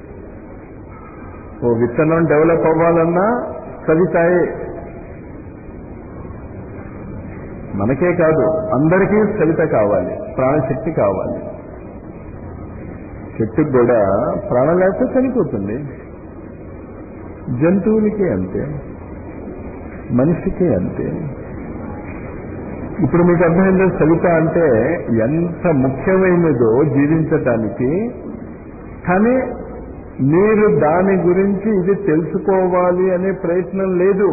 ఓ విత్తనం డెవలప్ అవ్వాలన్నా సవితాయే మనకే కాదు అందరికీ సవిత కావాలి ప్రాణశక్తి కావాలి చెట్టుకు కూడా ప్రాణం లేకపోతే చనిపోతుంది జంతువులకి అంతే మనిషికి అంతే ఇప్పుడు మీకు అర్థమైంది సవిత అంటే ఎంత ముఖ్యమైనదో జీవించటానికి కానీ మీరు దాని గురించి ఇది తెలుసుకోవాలి అనే ప్రయత్నం లేదు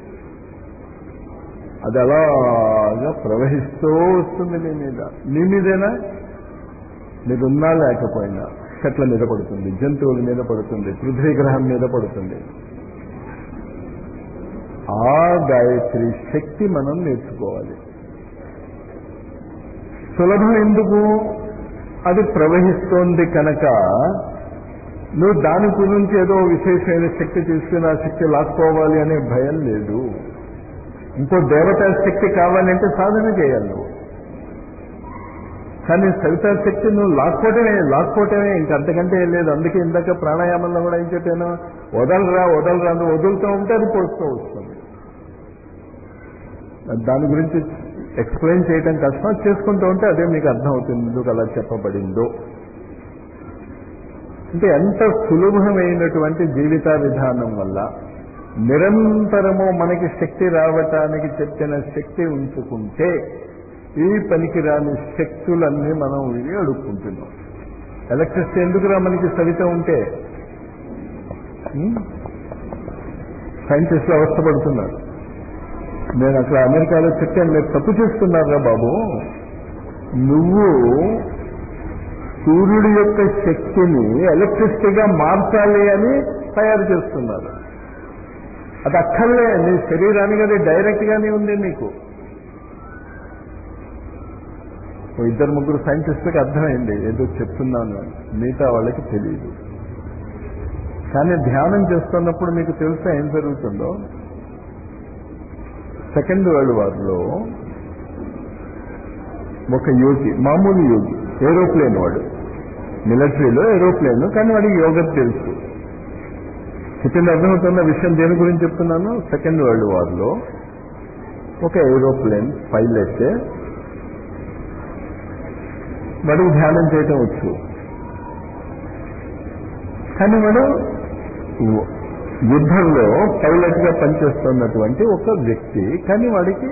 అది అలాగా ప్రవహిస్తూ వస్తుంది మీ మీద మీ మీదేనా మీరున్నా లేకపోయినా చెట్ల మీద పడుతుంది జంతువుల మీద పడుతుంది పృథ్వీ గ్రహం మీద పడుతుంది ఆ గాయత్రి శక్తి మనం నేర్చుకోవాలి సులభం ఎందుకు అది ప్రవహిస్తోంది కనుక నువ్వు దాని గురించి ఏదో విశేషమైన శక్తి తీసుకుని ఆ శక్తి లాక్కోవాలి అనే భయం లేదు ఇంకో దేవతా శక్తి కావాలంటే సాధన చేయాలి నువ్వు కానీ సవితా శక్తి నువ్వు లాక్కోవటమే లాక్కోవటమే ఇంక అంతకంటే ఏం లేదు అందుకే ఇందాక ప్రాణాయామంలో కూడా ఏం చెప్పాను వదలరా వదలరా నువ్వు వదులుతూ ఉంటే అది పొడుస్తూ వస్తుంది దాని గురించి ఎక్స్ప్లెయిన్ చేయటం కష్టం చేసుకుంటూ ఉంటే అదే మీకు అర్థమవుతుంది ఎందుకు అలా చెప్పబడిందో అంటే ఎంత సులభమైనటువంటి జీవిత విధానం వల్ల నిరంతరము మనకి శక్తి రావటానికి చెప్పిన శక్తి ఉంచుకుంటే ఈ పనికిరాని శక్తులన్నీ మనం ఇవి అడుక్కుంటున్నాం ఎలక్ట్రిసిటీ ఎందుకురా మనకి సవిత ఉంటే సైంటిస్టులు అవస్థపడుతున్నారు నేను అక్కడ అమెరికాలో చెప్పాను మీరు తప్పు చేస్తున్నారా బాబు నువ్వు సూర్యుడి యొక్క శక్తిని ఎలక్ట్రిసిటీగా మార్చాలి అని తయారు చేస్తున్నారు అది అక్కర్లే నీ శరీరానికి అది డైరెక్ట్ గానే ఉంది నీకు ఓ ఇద్దరు ముగ్గురు సైంటిస్టులకు అర్థమైంది ఏదో చెప్తున్నాను అని. మిగతా వాళ్ళకి తెలియదు కానీ ధ్యానం చేస్తున్నప్పుడు మీకు తెలుసా ఏం జరుగుతుందో సెకండ్ వరల్డ్ వార్లో ఒక యోగి మామూలు యోగి ఏరోప్లేన్ వాడు మిలిటరీలో ఏరోప్లేన్ కానీ వాడికి యోగ తెలుసు చెప్పింది అర్థమవుతున్న విషయం దేని గురించి చెప్తున్నాను సెకండ్ వరల్డ్ వార్లో ఒక ఏరోప్లేన్ పైలట్ వాడికి ధ్యానం చేయటం వచ్చు కానీ వాడు యుద్ధంలో పైలట్ గా పనిచేస్తున్నటువంటి ఒక వ్యక్తి కానీ వాడికి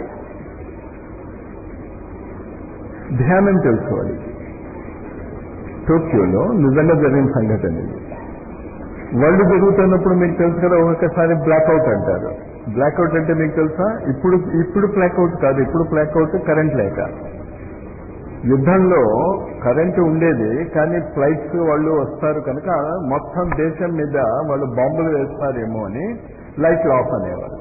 ధ్యానం తెలుసు వాడికి టోక్యోలో నిజంగా జరిగిన సంఘటన ఇది వరల్డ్ జరుగుతున్నప్పుడు మీకు తెలుసు కదా ఒక్కొక్కసారి బ్లాక్అవుట్ అంటారు బ్లాక్అవుట్ అంటే మీకు తెలుసా ఇప్పుడు ఇప్పుడు బ్లాక్అవుట్ కాదు ఇప్పుడు బ్లాక్అవుట్ కరెంట్ లేక యుద్ధంలో కరెంటు ఉండేది కానీ ఫ్లైట్స్ వాళ్ళు వస్తారు కనుక మొత్తం దేశం మీద వాళ్ళు బాంబులు వేస్తారేమో అని లైట్లు ఆఫ్ అనేవారు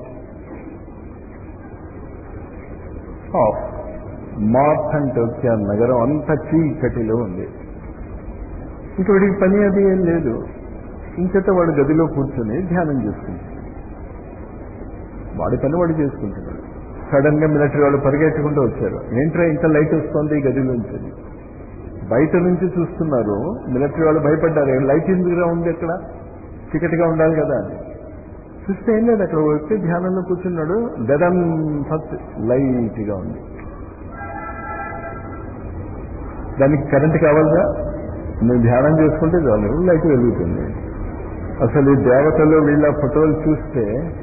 ఆఫ్ మొత్తం టోక్యో నగరం అంతా చీకటిలో ఉంది ఇంక వాడికి పని అది ఏం లేదు ఇంకట వాడు గదిలో కూర్చొని ధ్యానం చేసుకుంటాడు వాడి పని వాడు చేసుకుంటున్నాడు సడన్ గా మిలిటరీ వాళ్ళు పరిగెట్టుకుంటూ వచ్చారు ఏంట్రా ఇంత లైట్ వస్తుంది ఈ గదిలోంచి బయట నుంచి చూస్తున్నారు మిలిటరీ వాళ్ళు భయపడ్డారు లైట్ ఎందుకుగా ఉంది అక్కడ చీకటిగా ఉండాలి కదా అని చూస్తే ఏం లేదు అక్కడ వచ్చి ధ్యానంలో కూర్చున్నాడు గదం ఫస్ట్ లైట్ గా ఉంది దానికి కరెంట్ కావాలిగా నువ్వు ధ్యానం చేసుకుంటే చాలు లైట్ వెలుగుతుంది అసలు ఈ దేవతలు వీళ్ళ ఫోటోలు చూస్తే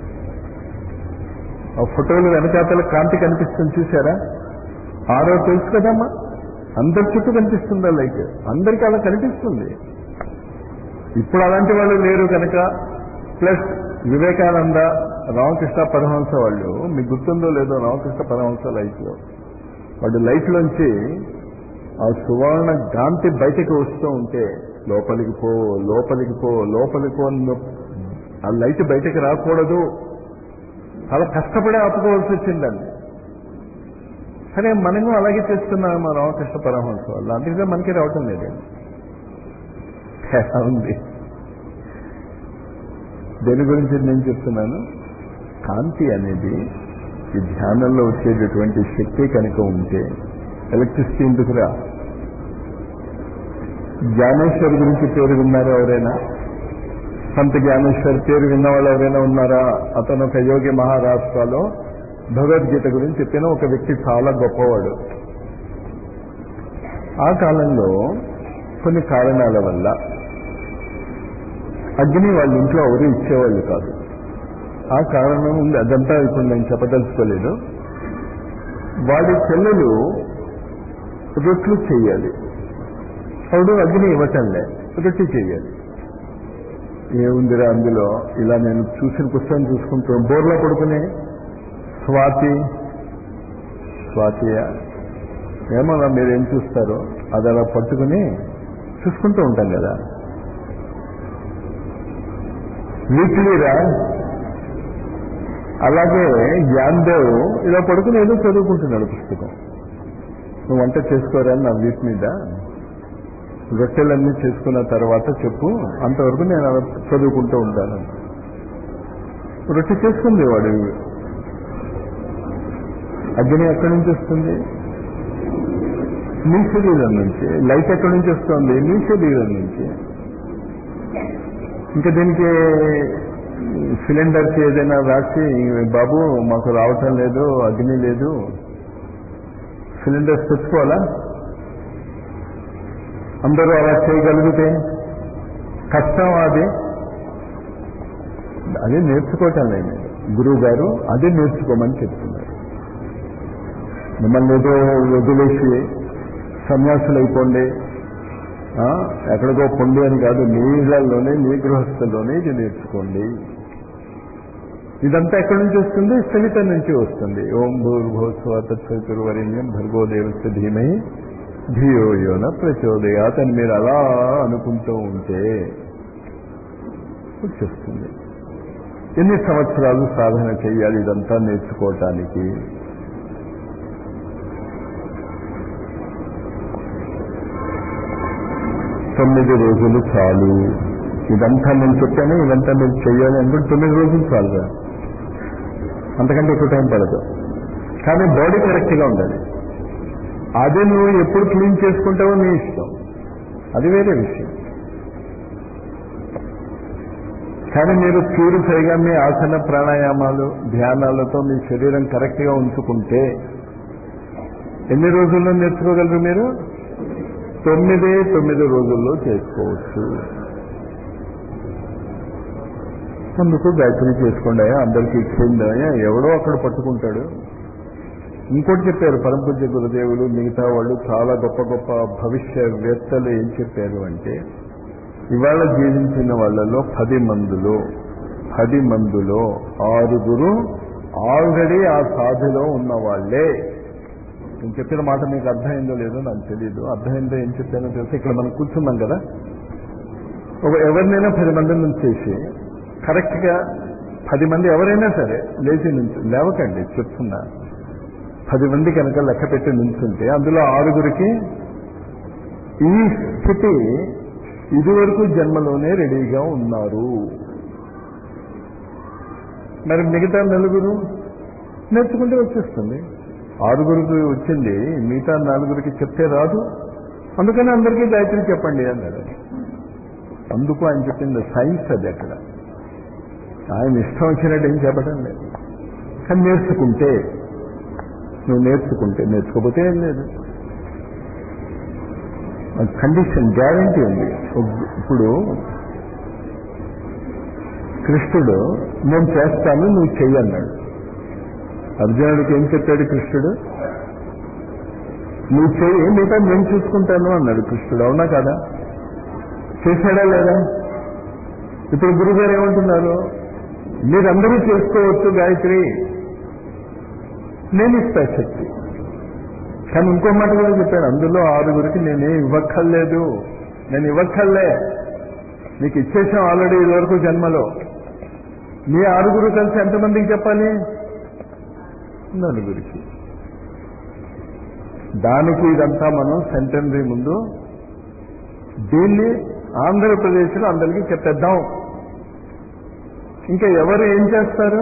ఆ ఫోటోలు వెనకాతల కాంతి కనిపిస్తుంది చూసారా ఆరో తెలుసు కదమ్మా అందరి చుట్టూ కనిపిస్తుందా లైట్ అందరికీ అలా కనిపిస్తుంది ఇప్పుడు అలాంటి వాళ్ళు లేరు కనుక ప్లస్ వివేకానంద రామకృష్ణ పరమహంస వాళ్ళు మీకు గుర్తుందో లేదో రామకృష్ణ పరమహంస లైట్ లో వాడు లైట్ లోంచి ఆ సువర్ణ కాంతి బయటకు వస్తూ ఉంటే లోపలికి పో లోపలికి పో లోపలికి పో అని ఆ లైట్ బయటకు రాకూడదు చాలా కష్టపడి ఆపుకోవాల్సి వచ్చిందండి కానీ మనము అలాగే చేస్తున్నాం మా రామకృష్ణ పరమహంస వాళ్ళు అందుకే మనకి రావటం లేదండి తేడా ఉంది దేని గురించి నేను చెప్తున్నాను కాంతి అనేది ఈ ధ్యానంలో వచ్చేటటువంటి శక్తి కనుక ఉంటే ఎలక్ట్రిసిటీ ఎందుకురా జ్ఞానేశ్వర్ గురించి పేరు విన్నారా ఎవరైనా సంత జ్ఞానేశ్వర్ పేరు విన్న వాళ్ళు ఎవరైనా ఉన్నారా అతను ఒక యోగి మహారాష్ట్రలో భగవద్గీత గురించి చెప్పిన ఒక వ్యక్తి చాలా గొప్పవాడు ఆ కాలంలో కొన్ని కారణాల వల్ల అగ్ని వాళ్ళ ఇంట్లో ఎవరు ఇచ్చేవాళ్ళు కాదు ఆ కారణం ఉంది అదంతా ఇప్పుడు నేను చెప్పదలుచుకోలేదు వాడి చెల్లెలు రొట్లు చెయ్యాలి వాడు అగ్ని ఇవ్వటంలే రొట్టి చెయ్యాలి ఏముందిరా అందులో ఇలా నేను చూసిన పుస్తకం చూసుకుంటూ బోర్లో పడుకుని స్వాతి స్వాతియ ఏమన్నా మీరేం చూస్తారో అది అలా పట్టుకుని చూసుకుంటూ ఉంటాం కదా వీక్లీరా అలాగే జ్ఞాన్దేవ్ ఇలా పడుకుని ఏదో చదువుకుంటున్నాడు పుస్తకం నువ్వు వంట చేసుకోరా నా వీప్ మీద రొట్టెలన్నీ చేసుకున్న తర్వాత చెప్పు అంతవరకు నేను అలా చదువుకుంటూ ఉంటాను రొట్టె చేసుకుంది వాడు అగ్ని ఎక్కడి నుంచి వస్తుంది నీ శరీరం నుంచి లైట్ ఎక్కడి నుంచి వస్తుంది నీ శరీరం నుంచి ఇంకా దీనికి సిలిండర్కి ఏదైనా రాసి బాబు మాకు రావటం లేదు అగ్ని లేదు సిలిండర్స్ తెచ్చుకోవాలా అందరూ అలా చేయగలిగితే కష్టం అది అదే నేర్చుకోవటం లేదు గురువు గారు అదే నేర్చుకోమని చెప్తున్నారు మిమ్మల్ని ఏదో వదిలేసి సన్యాసులు అయిపోండి ఎక్కడికో పొండి అని కాదు మీ ఇళ్లలోనే మీ గృహస్థుల్లోనే ఇది నేర్చుకోండి ఇదంతా ఎక్కడి నుంచి వస్తుంది సవిత నుంచి వస్తుంది ఓం భూర్భోత్సవ తత్సవితుర్వరేణ్యం భర్గోదేవస్య ధీమై ధియో యోన ప్రచోదయాత్ అని మీరు అలా అనుకుంటూ ఉంటే వచ్చేస్తుంది ఎన్ని సంవత్సరాలు సాధన చేయాలి ఇదంతా నేర్చుకోవటానికి తొమ్మిది రోజులు చాలు ఇదంతా నేను చెప్పాను ఇదంతా మీరు చెయ్యాలి అనుకుంటే తొమ్మిది రోజులు చాలుగా అంతకంటే ఎక్కువ టైం పడదు కానీ బాడీ కరెక్ట్గా ఉండాలి అదే నువ్వు ఎప్పుడు క్లీన్ చేసుకుంటావో నీ ఇష్టం అది వేరే విషయం కానీ మీరు ప్యూరిఫైగా మీ ఆసన ప్రాణాయామాలు ధ్యానాలతో మీ శరీరం కరెక్ట్గా ఉంచుకుంటే ఎన్ని రోజుల్లో నేర్చుకోగలరు మీరు తొమ్మిదే తొమ్మిది రోజుల్లో చేసుకోవచ్చు అందుకు గాయత్రి చేసుకోండి అందరికీ ఇచ్చింది ఎవడో అక్కడ పట్టుకుంటాడు ఇంకోటి చెప్పారు పరమపూజ్య గురుదేవులు మిగతా వాళ్ళు చాలా గొప్ప గొప్ప భవిష్యవేత్తలు ఏం చెప్పారు అంటే ఇవాళ జీవించిన వాళ్ళలో పది మందిలో పది మందిలో ఆరుగురు ఆల్రెడీ ఆ సాధులో ఉన్న వాళ్ళే నేను చెప్పిన మాట మీకు అర్థమైందో లేదో నాకు తెలియదు అర్థమైందో ఏం చెప్పానో తెలిసి ఇక్కడ మనం కూర్చున్నాం కదా ఒక ఎవరినైనా పది మంది నుంచి చేసి కరెక్ట్గా పది మంది ఎవరైనా సరే లేచి నుంచి లేవకండి చెప్తున్నా పది మంది కనుక లెక్క పెట్టి నిల్చుంటే అందులో ఆరుగురికి ఈ స్థితి ఇదివరకు జన్మలోనే రెడీగా ఉన్నారు మరి మిగతా నలుగురు నేర్చుకుంటే వచ్చేస్తుంది ఆరుగురికి వచ్చింది మిగతా నలుగురికి చెప్తే రాదు అందుకని అందరికీ గాయత్రి చెప్పండి అన్నాడు అందుకు ఆయన చెప్పింది సైన్స్ అది అక్కడ ఆయన ఇష్టం వచ్చినట్టు ఏం చెప్పడం లేదు కానీ నేర్చుకుంటే నువ్వు నేర్చుకుంటే నేర్చుకోకపోతే ఏం లేదు కండిషన్ గ్యారంటీ ఉంది ఇప్పుడు కృష్ణుడు నేను చేస్తాను నువ్వు చెయ్యన్నాడు అర్జునుడికి ఏం చెప్పాడు కృష్ణుడు నువ్వు చెయ్యి మిగతా నేను చూసుకుంటాను అన్నాడు కృష్ణుడు అవునా కదా చేశాడా లేదా ఇప్పుడు గురుగారు ఏమంటున్నారు మీరందరూ చేసుకోవచ్చు గాయత్రి నేను ఇస్తా శక్తి కానీ ఇంకో మాట కూడా చెప్పాను అందులో ఆరుగురికి నేనేం ఇవ్వక్కర్లేదు నేను ఇవ్వక్కర్లే నీకు ఇచ్చేసాం ఆల్రెడీ ఇదివరకు జన్మలో మీ ఆరుగురు కలిసి ఎంతమందికి చెప్పాలి నలుగురికి దానికి ఇదంతా మనం సెంటనరీ ముందు దీన్ని ఆంధ్రప్రదేశ్లో అందరికీ చెప్పేద్దాం ఇంకా ఎవరు ఏం చేస్తారు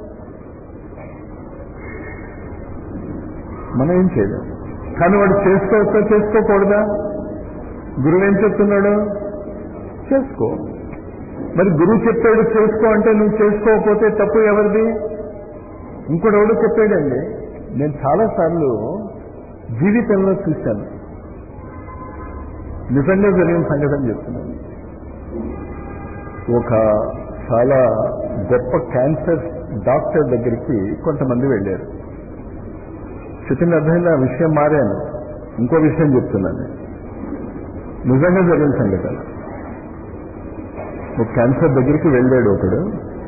మనం ఏం చేయలేం కానీ వాడు చేసుకోవచ్చా చేసుకోకూడదా గురువు ఏం చెప్తున్నాడు చేసుకో మరి గురువు చెప్పాడు చేసుకో అంటే నువ్వు చేసుకోకపోతే తప్పు ఎవరిది ఇంకోటి ఎవడో చెప్పాడండి నేను చాలాసార్లు జీవితంలో చూశాను నిజంగా జరిగిన సంఘటన చెప్తున్నాను ఒక చాలా గొప్ప క్యాన్సర్ డాక్టర్ దగ్గరికి కొంతమంది వెళ్ళారు చెప్పింది అర్థమైంది ఆ విషయం మారాను ఇంకో విషయం చెప్తున్నాను నిజంగా జరిగిన సంఘటన ఒక క్యాన్సర్ దగ్గరికి వెళ్ళాడు ఒకడు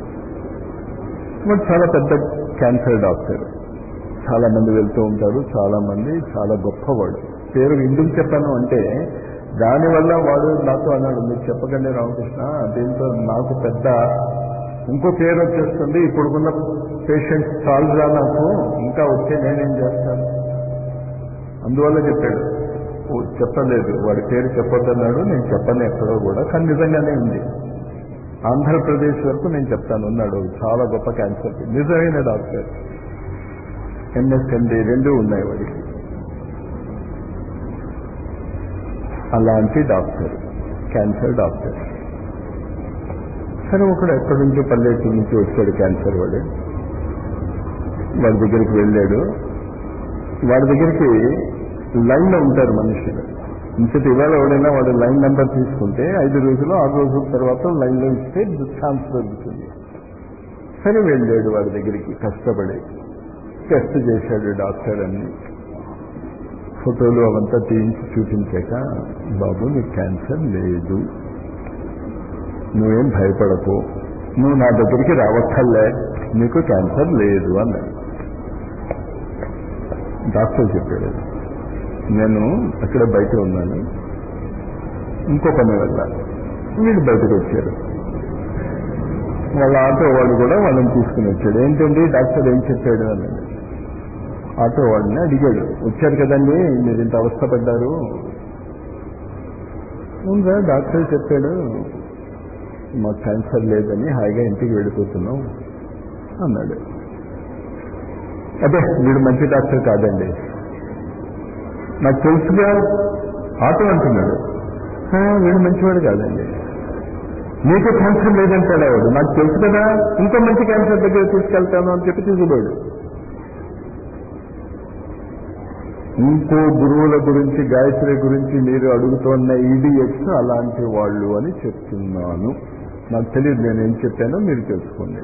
వాడు చాలా పెద్ద క్యాన్సర్ డాక్టర్ చాలా మంది వెళ్తూ ఉంటారు చాలా మంది చాలా గొప్పవాడు పేరు ఎందుకు చెప్పాను అంటే దానివల్ల వాడు నాతో అన్నాడు మీరు చెప్పకండి రామకృష్ణ దీంతో నాకు పెద్ద ఇంకో పేరు వచ్చేస్తుంది ఇప్పుడున్న పేషెంట్స్ చాలుగా నాకు ఇంకా వచ్చే నేనేం చేస్తాను అందువల్ల చెప్పాడు ఓ, చెప్పలేదు వాడి పేరు చెప్పొద్దన్నాడు నేను చెప్పను ఎక్కడో కూడా కానీ నిజంగానే ఉంది ఆంధ్రప్రదేశ్ వరకు నేను చెప్తాను ఉన్నాడు చాలా గొప్ప క్యాన్సర్ నిజమైన డాక్టర్ ఎంఎస్ఎండి రెండు ఉన్నాయి వాడికి అలాంటి డాక్టర్ క్యాన్సర్ డాక్టర్ సరే ఒకడు ఎక్కడి నుంచో పల్లెటూరు నుంచి వచ్చాడు క్యాన్సర్ వాడు వాడి దగ్గరికి వెళ్ళాడు వాడి దగ్గరికి లైన్లో ఉంటారు మనుషులు ఇంతటి ఇవాళ ఎవడైనా వాడు లైన్ నెంబర్ తీసుకుంటే ఐదు రోజులు ఆరు రోజుల తర్వాత లైన్లో ఇస్తే ఛాన్స్ దొరుకుతుంది సరే వెళ్ళాడు వాడి దగ్గరికి కష్టపడి టెస్ట్ చేశాడు డాక్టర్ అన్ని ఫోటోలు అవంతా తీయించి చూపించాక బాబు నీకు క్యాన్సర్ లేదు నువ్వేం భయపడకు నువ్వు నా దగ్గరికి రావక్కర్లే నీకు క్యాన్సర్ లేదు అన్నాడు డాక్టర్ చెప్పాడు నేను అక్కడ బయట ఉన్నాను ఇంకో పని వల్ల వీడు బయటకు వచ్చారు వాళ్ళ ఆటో వాడు కూడా వాళ్ళని తీసుకుని వచ్చాడు ఏంటండి డాక్టర్ ఏం చెప్పాడు అన్నాడు ఆటో వాడిని అడిగాడు వచ్చారు కదండి మీరు ఇంత అవస్థపడ్డారు ఉందా డాక్టర్ చెప్పాడు మాకు క్యాన్సర్ లేదని హాయిగా ఇంటికి వెళ్ళిపోతున్నాం అన్నాడు అదే వీడు మంచి డాక్టర్ కాదండి నాకు తెలుసుగా ఆటో అంటున్నాడు "ఆ, వీడు మంచివాడు కాదండి నీకు క్యాన్సర్ లేదంటాడు వాడు నాకు తెలుసు కదా ఇంకో మంచి క్యాన్సర్ దగ్గర తీసుకెళ్తాను అని చెప్పి తీసుకుపోయాడు ఇంకో గురువుల గురించి గాయత్రి గురించి మీరు అడుగుతున్న ఈడియట్స్ అలాంటి వాళ్ళు అని చెప్తున్నాను నాకు తెలియదు నేను ఏం చెప్పానో మీరు తెలుసుకోండి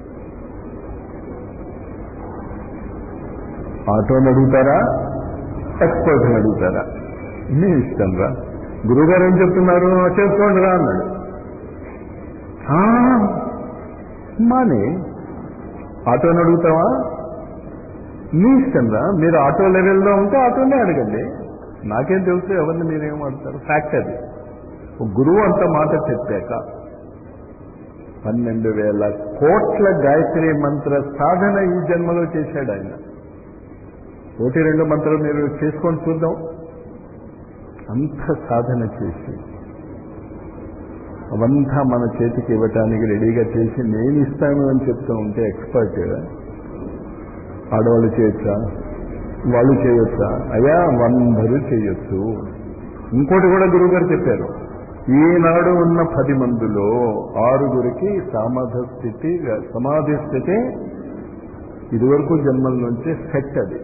ఆటోని అడుగుతారా ఎక్స్పర్ట్ని అడుగుతారా మీ ఇష్టం రా గురువుగారు ఏం చెప్తున్నారు చేసుకోండి రా అన్నాడు "ఆ, మానే ఆటోని అడుగుతావా మీ ఇష్టం రా మీరు ఆటో లెవెల్లో ఉంటే ఆటోనే అడగండి నాకేం తెలుసు ఎవరిని మీరేం అడుగుతారు ఫ్యాక్ట్ అది ఒక గురువు అంత మాట చెప్పాక పన్నెండు వేల కోట్ల గాయత్రి మంత్ర సాధన ఈ జన్మలో చేశాడు ఆయన ఒకటి రెండు మంత్రాలు మీరు చేసుకొని చూద్దాం అంత సాధన చేసి అవంతా మన చేతికి ఇవ్వటానికి రెడీగా చేసి నేను ఇస్తాను అని చెప్తూ ఉంటే ఎక్స్పర్ట్ ఆడవాళ్ళు చేయొచ్చా వాళ్ళు చేయొచ్చా అయ్యా అందరూ చేయొచ్చు ఇంకోటి కూడా గురువు గారు చెప్పారు ఈనాడు ఉన్న పది మందిలో ఆరుగురికి సమాధ స్థితి సమాధి స్థితి ఇదివరకు జన్మల నుంచి సెట్ అది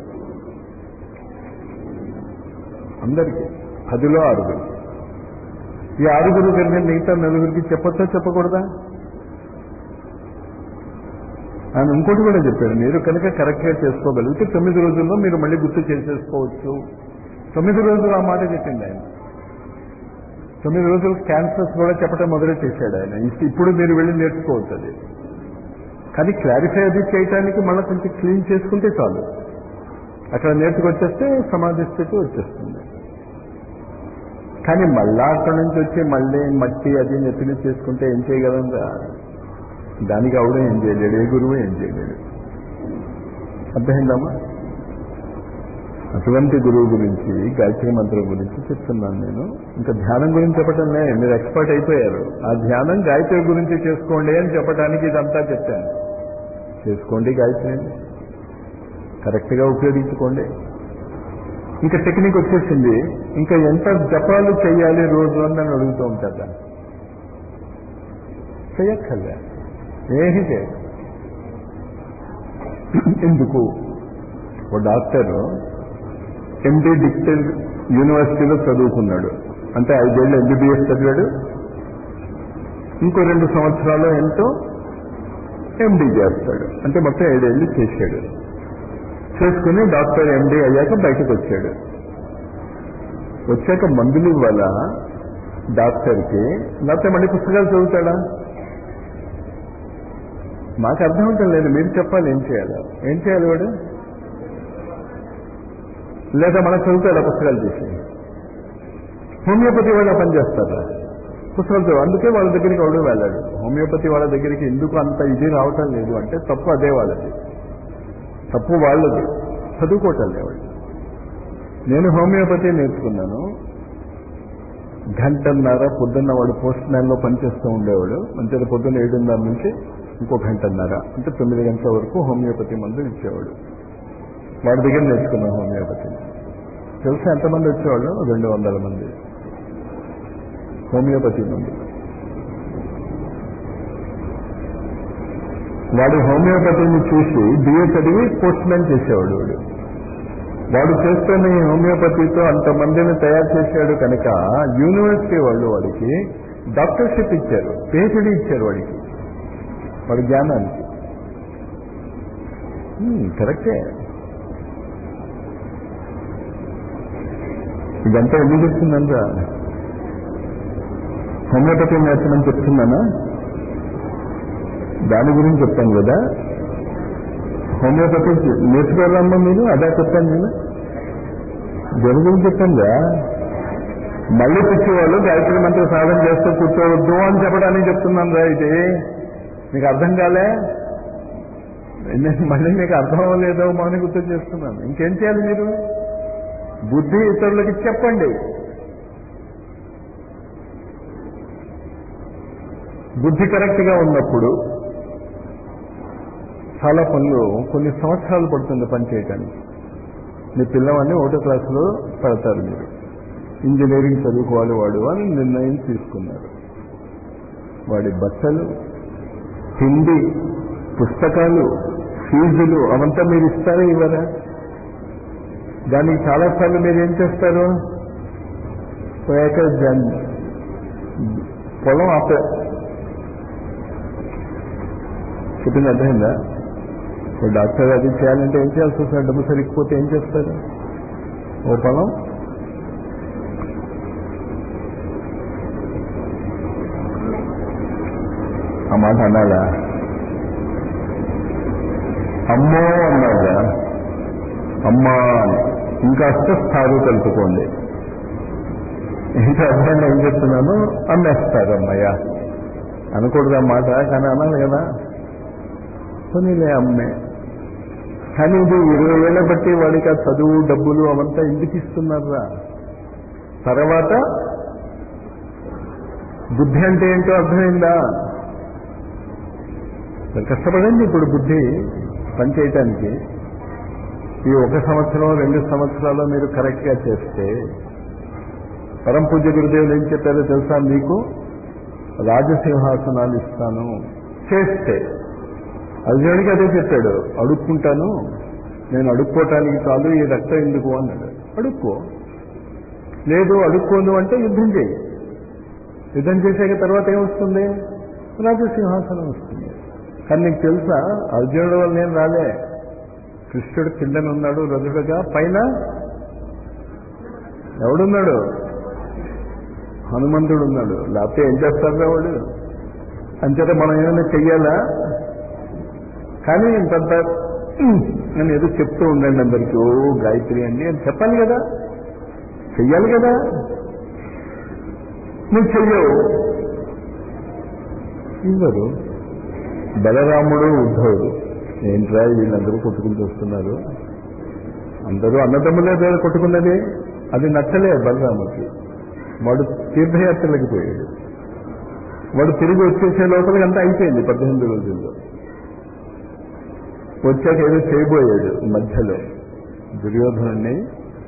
అందరికీ పదిలో ఆరుగురు ఈ ఆరుగురు కనుక మిగతా నలుగురికి చెప్పొచ్చా చెప్పకూడదా ఆయన ఇంకోటి కూడా చెప్పారు మీరు కనుక కరెక్ట్గా చేసుకోగలిగితే తొమ్మిది రోజుల్లో మీరు మళ్ళీ గుర్తు చేసేసుకోవచ్చు తొమ్మిది రోజులు ఆ మాట చెప్పింది ఆయన తొమ్మిది రోజులు క్యాన్సర్స్ కూడా చెప్పడం మొదలు చేశాడు ఆయన ఇప్- ఇప్పుడు మీరు వెళ్ళి నేర్చుకోవచ్చు అది కానీ క్లారిఫై అది చేయడానికి మళ్ళీ కొంచెం క్లీన్ చేసుకుంటే చాలు అక్కడ నేర్చుకొచ్చేస్తే సమాధి స్థితి వచ్చేస్తుంది కానీ మళ్ళా అక్కడ నుంచి వచ్చి మళ్ళీ మట్టి అది నెత్తిని చేసుకుంటే ఏం చేయగలం రా? దానికి ఆవిడ ఏం చేయలేడు ఏ గురువు ఏం చేయలేడు అర్థమైందమ్మా అటువంటి గురువు గురించి గాయత్రి మంత్రం గురించి చెప్తున్నాను నేను ఇంకా ధ్యానం గురించి చెప్పటం లే మీరు ఎక్స్పర్ట్ అయిపోయారు ఆ ధ్యానం గాయత్రి గురించి చేసుకోండి అని చెప్పడానికి ఇదంతా చెప్పాను చేసుకోండి గాయత్రిని కరెక్ట్గా ఉపయోగించుకోండి ఇంకా టెక్నిక్ వచ్చేసింది ఇంకా ఎంత జపాలు చేయాలి రోజు అని నన్ను అడుగుతూ ఉంటారు దాన్ని చెయ్యక్కర్లే ఏమీ చేయ ఎందుకు ఓ డాక్టర్ ఎండి డిక్టల్ యూనివర్సిటీలో చదువుకున్నాడు అంటే ఐదేళ్ళు ఎంబీబీఎస్ చదివాడు ఇంకో రెండు సంవత్సరాలు ఎంతో ఎండి చేస్తాడు అంటే మొత్తం ఏడేళ్ళు చేశాడు చేసుకుని డాక్టర్ ఎండి అయ్యాక బయటకు వచ్చాడు వచ్చాక మందులు ఇవ్వాలా డాక్టర్కి లేకపోతే మళ్ళీ పుస్తకాలు చదువుతాడా మాకు అర్థం ఉంటుంది లేదు మీరు చెప్పాలి ఏం చేయాలి ఏం చేయాలి వాడు లేదా మనకు చదువుతాడా పుస్తకాలు తీసి హోమియోపతి వాళ్ళ పని చేస్తారా పుస్తకాలు చదువు అందుకే వాళ్ళ దగ్గరికి ఎవడు వెళ్ళాడు హోమియోపతి వాళ్ళ దగ్గరికి ఎందుకు అంత ఇది రావటం లేదు అంటే తప్పు అదే వాళ్ళది తప్పు వాళ్ళది చదువుకోవటం లేవాడు నేను హోమియోపతి నేర్చుకున్నాను గంటన్నర పొద్దున్న వాడు పోస్ట్ మ్యాన్లో పనిచేస్తూ ఉండేవాడు అంటే పొద్దున్న ఏడున్నర నుంచి ఇంకో గంటన్నర అంటే తొమ్మిది గంటల వరకు హోమియోపతి మందు ఇచ్చేవాడు వాడి దగ్గర నేర్చుకున్నాం హోమియోపతి తెలుసా ఎంతమంది వచ్చేవాళ్ళు రెండు వందల మంది హోమియోపతి మంది వాడు హోమియోపతిని చూసి బిఏ చదివి పోస్ట్ మ్యాన్ చేసేవాడు వాడు వాడు చేస్తున్న ఈ హోమియోపతితో అంతమందిని తయారు చేశాడు కనుక యూనివర్సిటీ వాళ్ళు వాడికి డాక్టర్షిప్ ఇచ్చారు పిహెచ్డి ఇచ్చారు వాడికి వాడి జ్ఞానానికి హ్మ్, కరెక్టే ఇదంతా ఎందుకు చెప్తుందంతా హోమియోపతి నేర్చమని చెప్తున్నానా దాని గురించి చెప్తాను కదా హోమియోపతి నేర్చుకోవాలమ్మా మీరు అదే చెప్పాను నేను జరుగుతుంది చెప్పండి మళ్ళీ పిచ్చేవాళ్ళు గాయత్రి మంత్ర సాధన చేస్తూ కూర్చోవద్దు అని చెప్పడానికి చెప్తున్నాను రా ఇది మీకు అర్థం కాలే నేను మళ్ళీ మీకు అర్థం అవ్వలేదో అని గుర్తు చేస్తున్నాను ఇంకేం చేయాలి మీరు బుద్ధి ఇతరులకి చెప్పండి బుద్ధి కరెక్ట్గా ఉన్నప్పుడు చాలా పనులు కొన్ని సంవత్సరాలు పడుతుంది పని చేయటానికి మీ పిల్లవాడిని ఒకటో క్లాసులో పెడతారు మీరు ఇంజనీరింగ్ చదువుకోవాలి వాడు అని నిర్ణయం తీసుకున్నారు వాడి బట్టలు తిండి పుస్తకాలు ఫీజులు అవంతా మీరు ఇస్తారా ఇవ్వరా దానికి చాలాసార్లు మీరు ఏం చేస్తారు పోయాక దాన్ని పొలం ఆపే చెప్పింది అర్థమైందా ఓ డాక్టర్ అది చేయాలంటే ఏం చేయాల్సి వస్తుంది డబ్బు సరిగిపోతే ఏం చేస్తారు ఓ పొలం ఆ మాట అనాలా అమ్మో అన్నాడా అమ్మా ఇంకాస్త స్థాయి కలుపుకోండి ఇంకా అర్థంగా ఏం చెప్తున్నాను అమ్మేస్తారు అమ్మయ్య అనకూడదు ఆ మాట కానీ అనాలి కదా పోనీలే అమ్మే కానీ ఇది ఇరవై ఏళ్ళ బట్టి వాడికి ఆ చదువు డబ్బులు అవంతా ఎందుకు ఇస్తున్నారా తర్వాత బుద్ధి అంటే ఏంటో అర్థమైందా కష్టపడండి ఇప్పుడు బుద్ధి పనిచేయటానికి ఈ ఒక సంవత్సరం రెండు సంవత్సరాలు మీరు కరెక్ట్గా చేస్తే పరం పూజ్య గురుదేవులు ఏం చెప్పారో తెలుసా మీకు రాజసింహాసనాలు ఇస్తాను చేస్తే అర్జునుడికి అదే చెప్పాడు అడుక్కుంటాను నేను అడుక్కోవటానికి కాదు ఈ రక్తం ఎందుకు అన్నాడు అడుక్కో లేదు అడుక్కోను అంటే యుద్ధం చేయి యుద్ధం చేసాక తర్వాత ఏమొస్తుంది రాజసింహాసనం వస్తుంది కానీ నీకు తెలుసా అర్జునుడు వల్ల నేను రాలే కృష్ణుడు కిందన ఉన్నాడు రజుడుగా పైన ఎవడున్నాడు హనుమంతుడు ఉన్నాడు లేకపోతే ఏం చేస్తారా వాడు అంచేత మనం ఏమైనా చెయ్యాలా కానీ ఇంతంత నేను ఏదో చెప్తూ ఉండండి అందరికీ ఓ గాయత్రి అండి అని చెప్పాలి కదా చెయ్యాలి కదా నువ్వు చెయ్యవు ఇవ్వరు బలరాముడు ఉద్ధవుడు ఏంట్రా వీళ్ళందరూ కొట్టుకుని చూస్తున్నారు అందరూ అన్నదమ్ములే పేరు కొట్టుకున్నది అది నచ్చలే బలరాముకి వాడు తీర్థయాత్రలకు పోయాడు వాడు తిరిగి వచ్చేసే లోపలికి అంతా అయిపోయింది పద్దెనిమిది రోజుల్లో వచ్చాక ఏదో చేయబోయాడు మధ్యలో దుర్యోధనుడిని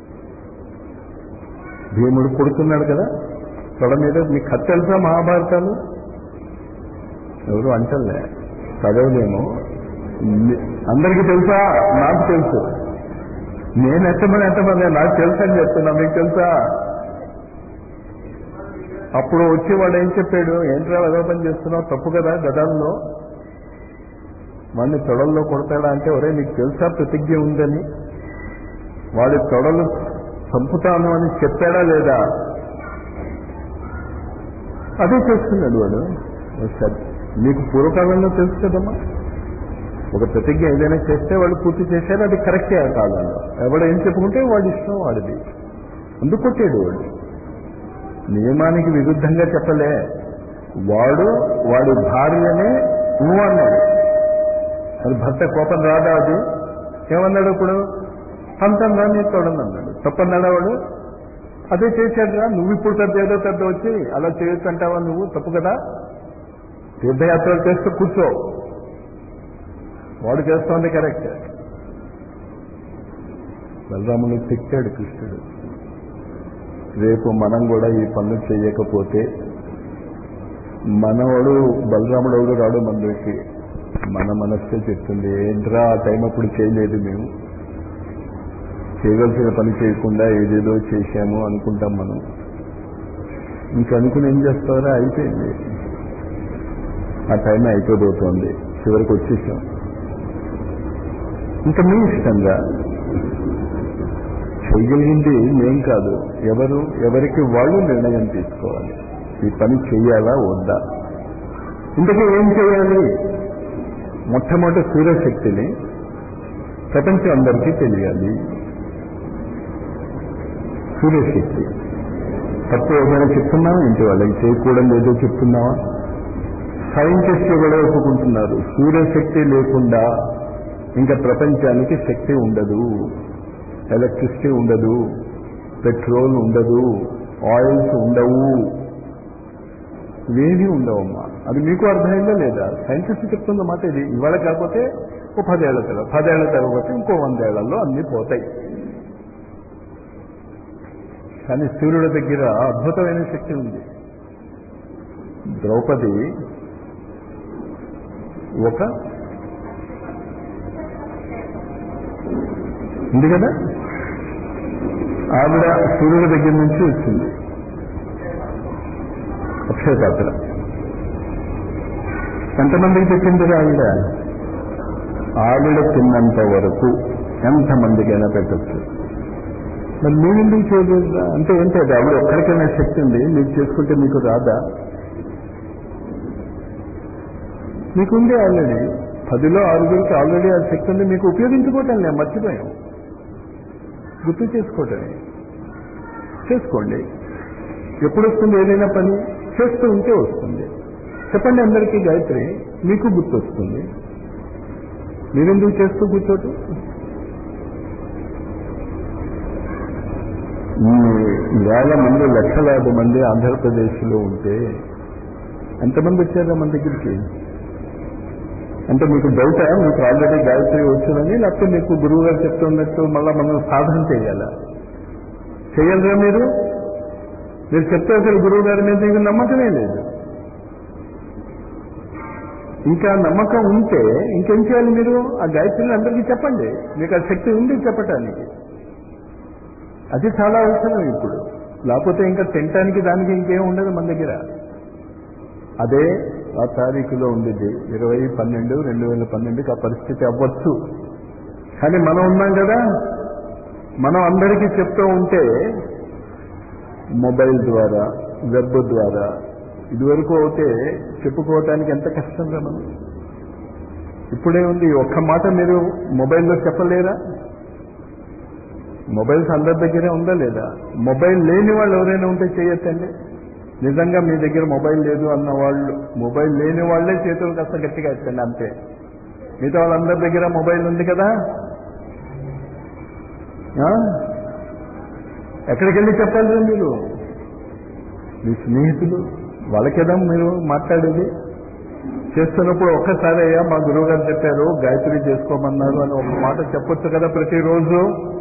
భీముడు కొడుతున్నాడు కదా తొడ మీద మీకు కథ తెలుసా మహాభారతాలు ఎవరు అంటలే చదవలేము అందరికీ తెలుసా నాకు తెలుసు నేను ఎంతమంది ఎంతమంది నాకు తెలుసు అని చెప్తున్నా మీకు తెలుసా అప్పుడు వచ్చి వాడు ఏం చెప్పాడు ఏంట్రా ఏదో పని చేస్తున్నావు తప్పు కదా గదాల్లో వాడిని తొడల్లో కొడతాడా అంటే ఒరే నీకు తెలుసా ప్రతిజ్ఞ ఉందని వాడి తొడలు చంపుతాను అని చెప్పాడా లేదా అదే చేస్తున్నాడు వాడు మీకు పూర్వకాలంలో తెలుసు కదమ్మా ఒక ప్రతిజ్ఞ ఏదైనా చేస్తే వాళ్ళు పూర్తి చేశారు అది కరెక్టే ఆ కాలంలో ఎవడు ఏం చెప్పుకుంటే వాడి ఇష్టం వాడిది అందుకు కొట్టాడు వాడు నియమానికి విరుద్ధంగా చెప్పలే వాడు వాడి భార్యనే నువ్వు అన్నాడు మరి భర్త కోపం రాదా అది ఏమన్నాడు ఇప్పుడు అంతంగా నీ తోడనన్నాడు తప్పన్నాడా వాడు అదే చేశాడురా నువ్వు ఇప్పుడు పెద్ద ఏదో పెద్ద వచ్చి అలా చేయొచ్చు అంటావా నువ్వు తప్పు కదా తీర్థయాత్రలు చేస్తూ కూర్చో వాడు చేస్తోంది కరెక్ట్ బలరాముని తిట్టాడు కృష్ణుడు రేపు మనం కూడా ఈ పనులు చేయకపోతే మనవాడు బలరాముడు రాడు మన దగ్గరికి మన మనస్సే చెప్తుంది ఏంట్రా ఆ టైం అప్పుడు చేయలేదు మేము చేయవలసిన పని చేయకుండా ఏదేదో చేశాము అనుకుంటాం మనం ఇంక అనుకుని ఏం చేస్తారా అయిపోయింది ఆ టైం అయిపోబోతోంది చివరికి వచ్చేసాం ఇంకా మీ ఇష్టంగా చేయగలిగింది ఏం కాదు ఎవరు ఎవరికి వాళ్ళు నిర్ణయం తీసుకోవాలి ఈ పని చెయ్యాలా వద్దా ఇంతకీ ఏం చేయాలి మొట్టమొదటి సూర్యశక్తిని ప్రపంచం అందరికీ తెలియాలి సూర్యశక్తి తప్పు ఏదైనా చెప్తున్నావా ఇంటి వాళ్ళకి చేయకూడదు ఏదో చెప్తున్నావా సైంటిస్టులు కూడా ఒప్పుకుంటున్నారు సూర్యశక్తి లేకుండా ఇంకా ప్రపంచానికి శక్తి ఉండదు ఎలక్ట్రిసిటీ ఉండదు పెట్రోల్ ఉండదు ఆయిల్స్ ఉండవు ఇవేమీ ఉండవమ్మా అది మీకు అర్థమైందా లేదా సైంటిస్ట్ చెప్తున్న మాట ఇది ఇవాళ కాకపోతే ఓ పదేళ్ల తర్వాత పదేళ్ల తర్వాత ఇంకో వందేళ్లలో అన్నీ పోతాయి కానీ సూర్యుడి దగ్గర అద్భుతమైన శక్తి ఉంది ద్రౌపది ఒక ఉంది కదా ఆవిడ సూర్యుడి దగ్గర నుంచి వచ్చింది అక్షయ పాత్ర ఎంతమందికి చెప్పింది ఆవిడ ఆవిడ తిన్నంత వరకు ఎంతమందికైనా పెట్టచ్చు మరి మీరు ఎందుకు చేయలేదు అంటే ఏంటి అది ఆవిడ ఒక్కరికైనా శక్తి ఉంది మీరు చేసుకుంటే మీకు రాదా మీకుంది ఆల్రెడీ పదిలో ఆరుగురికి ఆల్రెడీ ఆ శక్తి ఉంది మీకు ఉపయోగించుకోవటం నేను మర్చిపోయాం గుర్తు చేసుకోవటమే చేసుకోండి ఎప్పుడు వస్తుంది ఏదైనా పని చేస్తూ ఉంటే వస్తుంది చెప్పండి అందరికీ గాయత్రి మీకు గుర్తు వస్తుంది మీరెందుకు చేస్తూ కూర్చోటు వేల మంది లక్షలాది మంది ఆంధ్రప్రదేశ్లో ఉంటే ఎంతమంది వచ్చారా మన దగ్గరికి అంటే మీకు డౌటా మీకు ఆల్రెడీ గాయత్రి వచ్చిందని లేకపోతే మీకు గురువు గారు చెప్తున్నట్టు మళ్ళీ మనం సాధన చేయాలా చేయగలరా మీరు మీరు చెప్తే అసలు గురువు గారి మీద మీకు నమ్మకమే లేదు ఇంకా నమ్మకం ఉంటే ఇంకేం చేయాలి మీరు ఆ గాయత్రిని అందరికీ చెప్పండి మీకు ఆ శక్తి ఉంది చెప్పటానికి అది చాలా అవసరం ఇప్పుడు లేకపోతే ఇంకా తినటానికి దానికి ఇంకేం ఉండదు మన దగ్గర అదే ఆ తారీఖులో ఉండేది ఇరవై పన్నెండు రెండు వేల పన్నెండుకి ఆ పరిస్థితి అవ్వచ్చు కానీ మనం ఉన్నాం కదా మనం అందరికీ చెప్తూ ఉంటే మొబైల్ ద్వారా వెబ్ ద్వారా ఇదివరకు అయితే చెప్పుకోవటానికి ఎంత కష్టంగా మనం ఇప్పుడే ఉంది ఒక్క మాట మీరు మొబైల్లో చెప్పలేరా మొబైల్స్ అందరి దగ్గరే ఉందా లేదా మొబైల్ లేని వాళ్ళు ఎవరైనా ఉంటే చేయొచ్చండి నిజంగా మీ దగ్గర మొబైల్ లేదు అన్న వాళ్ళు మొబైల్ లేని వాళ్ళే చేతులు కాస్త గట్టిగా ఎత్తండి అంతే మిగతా వాళ్ళందరి దగ్గర మొబైల్ ఉంది కదా ఎక్కడికి వెళ్ళి చెప్పాలి మీరు మీ స్నేహితులు వాళ్ళకేదా మీరు మాట్లాడేది చేస్తున్నప్పుడు ఒక్కసారి అయ్యా మా గురువు గారు చెప్పారు గాయత్రి చేసుకోమన్నారు అని ఒక మాట చెప్పొచ్చు కదా ప్రతిరోజు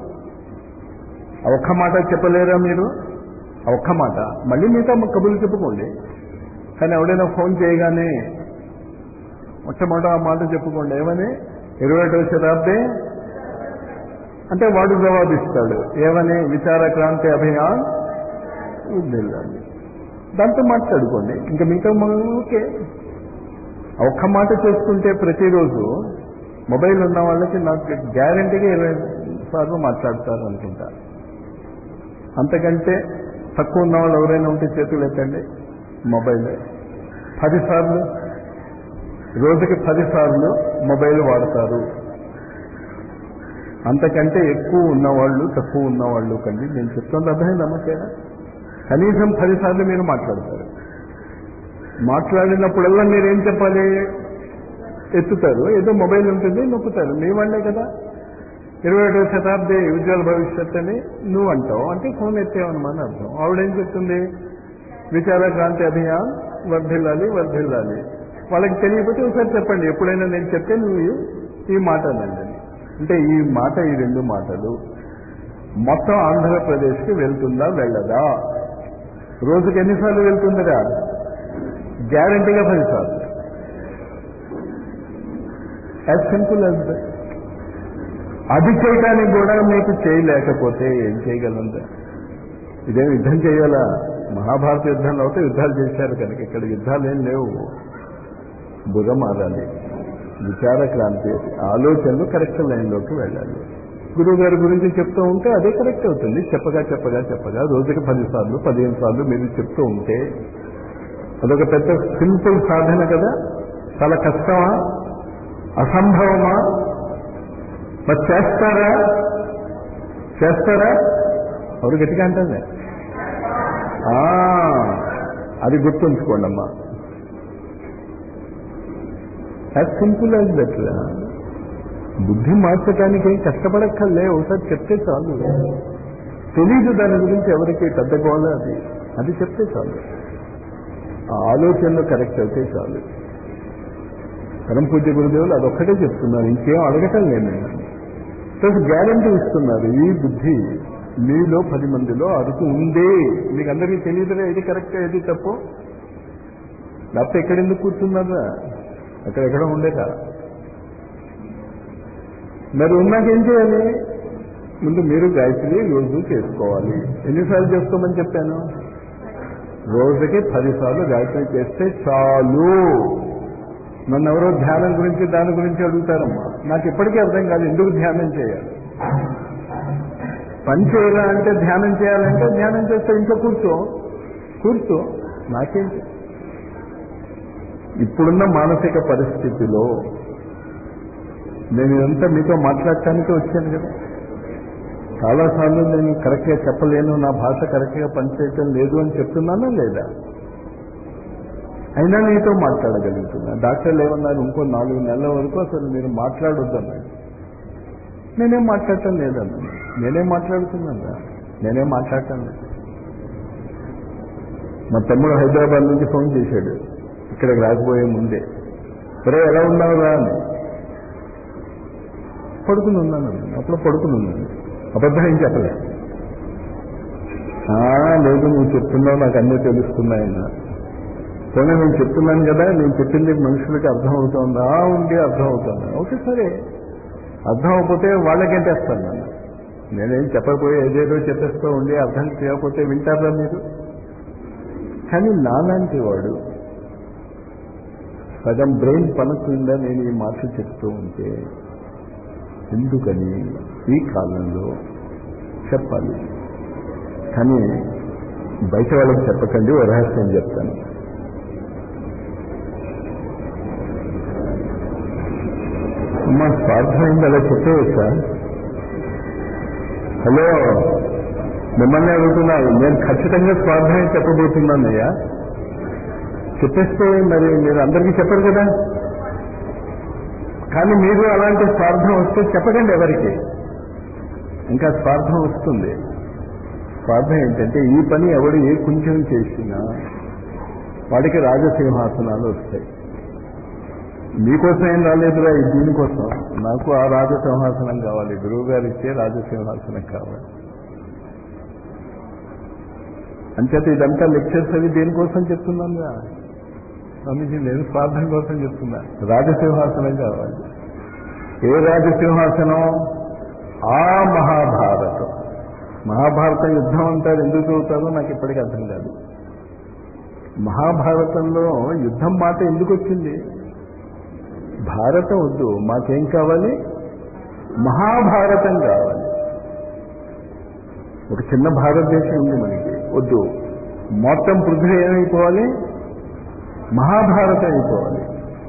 ఆ ఒక్క మాట చెప్పలేరా మీరు ఆ ఒక్క మాట మళ్ళీ మిగతా కబుర్లు చెప్పుకోండి కానీ ఎవడైనా ఫోన్ చేయగానే మొట్టమొదట ఆ మాట చెప్పుకోండి ఏమని ఇరవై ఒకటో శతాబ్దే అంటే వాడు జవాబిస్తాడు ఏమని విచార క్రాంతి అభియాన్ వెళ్ళాలి దాంతో మాట్లాడుకోండి ఇంకా మిగతా ఓకే ఒక్క మాట చేసుకుంటే ప్రతిరోజు మొబైల్ ఉన్న వాళ్ళకి నాకు గ్యారంటీగా ఇరవై సార్లు మాట్లాడతారు అనుకుంటా అంతకంటే తక్కువ ఉన్న వాళ్ళు ఎవరైనా ఉంటే చేతులు ఎత్తండి మొబైల్ పది సార్లు రోజుకి పది సార్లు మొబైల్ వాడతారు అంతకంటే ఎక్కువ ఉన్నవాళ్ళు తక్కువ ఉన్నవాళ్ళు కండి నేను చెప్తుంది అర్థమైంది నమ్మకేనా కనీసం పదిసార్లు మీరు మాట్లాడతారు మాట్లాడినప్పుడల్లా మీరేం చెప్పాలి ఎత్తుతారు ఏదో మొబైల్ ఉంటుంది నొక్కుతారు మీ వాళ్ళే కదా ఇరవై ఒకటో శతాబ్ది ఉజ్వల భవిష్యత్ అని నువ్వు అంటావు అంటే ఫోన్ ఎత్తేవన్నమాట అర్థం ఆవిడేం చెప్తుంది విచార క్రాంతి అభియాన్ వర్ధిల్లాలి వర్ధిల్లాలి వాళ్ళకి తెలియకపోతే ఒకసారి చెప్పండి ఎప్పుడైనా నేను చెప్తే నువ్వు ఈ మాట అనండి అంటే ఈ మాట ఈ రెండు మాటలు మొత్తం ఆంధ్రప్రదేశ్కి వెళ్తుందా వెళ్ళదా రోజుకి ఎన్నిసార్లు వెళ్తుందిరా గ్యారంటీగా పదిసార్లు యాజ్ సింపుల్ యాజ్ దట్ అది చేయడానికి కూడా మీకు చేయలేకపోతే ఏం చేయగలందా ఇదేం యుద్ధం చేయాలా మహాభారత యుద్ధంలో అయితే యుద్ధాలు చేశారు కనుక ఇక్కడ యుద్ధాలు ఏం లేవు బుర్ర మారాలి విచార క్రాంతి ఆలోచనలు కరెక్ట్ లైన్లోకి వెళ్ళాలి గురువు గారి గురించి చెప్తూ ఉంటే అదే కరెక్ట్ అవుతుంది చెప్పగా చెప్పగా చెప్పగా రోజుకి పది సార్లు పదిహేను సార్లు మీరు చెప్తూ ఉంటే అదొక పెద్ద సింపుల్ సాధన కదా చాలా కష్టమా అసంభవమా మరి చేస్తారా చేస్తారా ఎవరు గట్టిగా అంటారే ఆ, అది గుర్తుంచుకోండి అమ్మా యాజ్ సింపుల్ యాజ్ దట్ బుద్ధి మార్చడానికి ఏం కష్టపడక్కర్లే ఒకసారి చెప్తే చాలు తెలీదు దాని గురించి ఎవరికి పెద్ద గోళ అది అది చెప్తే చాలు ఆ ఆలోచనలు కరెక్ట్ అయితే చాలు పరమ పూజ్య గురుదేవులు అదొక్కటే చెప్తున్నారు ఇంకేం అడగటం లేదు నేను ప్లస్ గ్యారంటీ ఇస్తున్నారు ఈ బుద్ధి మీలో పది మందిలో అరుకు ఉందే మీకు అందరికీ తెలియదురా ఏది కరెక్ట్ ఏది తప్పు లేకపోతే ఎక్కడెందుకు కూర్చున్నారా అక్కడెక్కడ ఉండేదా మరి ఉన్నాక ఏం చేయాలి ముందు మీరు గాయత్రి రోజు చేసుకోవాలి ఎన్నిసార్లు చేసుకోమని చెప్పాను రోజుకి పదిసార్లు గాయత్రి చేస్తే చాలు నన్ను ఎవరో ధ్యానం గురించి దాని గురించి అడుగుతారమ్మా నాకు ఇప్పటికీ అర్థం కాదు ఎందుకు ధ్యానం చేయాలి పని చేయాలా అంటే ధ్యానం చేయాలంటే ధ్యానం చేస్తే ఇంట్లో కూర్చో కూర్చో నాకేంటి ఇప్పుడున్న మానసిక పరిస్థితిలో నేను ఇదంతా మీతో మాట్లాడటానికి వచ్చాను కదా చాలాసార్లు నేను కరెక్ట్గా చెప్పలేను నా భాష కరెక్ట్గా పనిచేయటం లేదు అని చెప్తున్నానా లేదా అయినా నీతో మాట్లాడగలుగుతున్నా డాక్టర్లు ఏమన్నారు ఇంకో నాలుగు నెలల వరకు అసలు మీరు మాట్లాడొద్దన్నాడు నేనేం మాట్లాడటం లేదన్నా నేనేం మాట్లాడుతున్నాను నేనేం మాట్లాడటం లేదు మా తమ్ముడు హైదరాబాద్ నుంచి ఫోన్ చేశాడు ఇక్కడికి రాకపోయే ముందే ఒరే ఎలా ఉన్నావురా అని పడుకుని ఉన్నాను అప్పుడు పడుకుని ఉన్నాను అబద్ధం ఏం చెప్పలే "ఆ, లేదు నువ్వు చెప్తున్నావు నాకు అన్నీ తెలుస్తున్నాయన్న పోనీ నేను చెప్తున్నాను కదా నేను చెప్పింది మనుషులకి అర్థం అవుతుందా ఉండి అర్థం అవుతుందా ఓకే సరే అర్థం అవకపోతే వాళ్ళకేంటేస్తాను నన్ను నేనేం చెప్పకపోయి ఏదేదో చెప్పేస్తూ ఉండి అర్థం చేయకపోతే వింటారా మీరు కానీ నాలాంటి వాడు సగం బ్రెయిన్ పనకుండా నేను ఈ మాటలు చెప్తూ ఉంటే ఎందుకని ఈ కాలంలో చెప్పాలి కానీ బయట వాళ్ళకి చెప్పకండి ఓ రహస్యం చెప్తాను మా స్వార్థమైంది అలా చెప్పేయచ్చా హలో మిమ్మల్ని అడుగుతున్నాను నేను ఖచ్చితంగా స్వార్థమే చెప్పబోతున్నానయ్యా చెప్పేస్తే మరి మీరు అందరికీ చెప్పరు కదా కానీ మీరు అలాంటి స్వార్థం వస్తే చెప్పకండి ఎవరికి ఇంకా స్వార్థం వస్తుంది స్వార్థం ఏంటంటే ఈ పని ఎవడు ఏ కొంచెం చేసినా వాడికి రాజసింహాసనాలు వస్తాయి మీకోసం ఏం రాలేదురా ఈ దీనికోసం నాకు ఆ రాజసింహాసనం కావాలి గురువు గారు ఇచ్చే రాజసింహాసనం కావాలి అంచేత ఇదంతా లెక్చర్స్ అవి దేనికోసం చెప్తున్నాను స్వామీజీ నేను స్వార్థం కోసం చెప్తున్నా రాజసింహాసనం కావాలి ఏ రాజసింహాసనం ఆ మహాభారతం మహాభారతం యుద్ధం అంటారు ఎందుకు చదువుతారో నాకు ఇప్పటికీ అర్థం కాదు మహాభారతంలో యుద్ధం మాట ఎందుకు వచ్చింది భారతం వద్దు మాకేం కావాలి మహాభారతం కావాలి ఒక చిన్న భారతదేశం ఉంది మనకి వద్దు మొత్తం పృథ్వీ ఏమైపోవాలి మహాభారతం అయిపోవాలి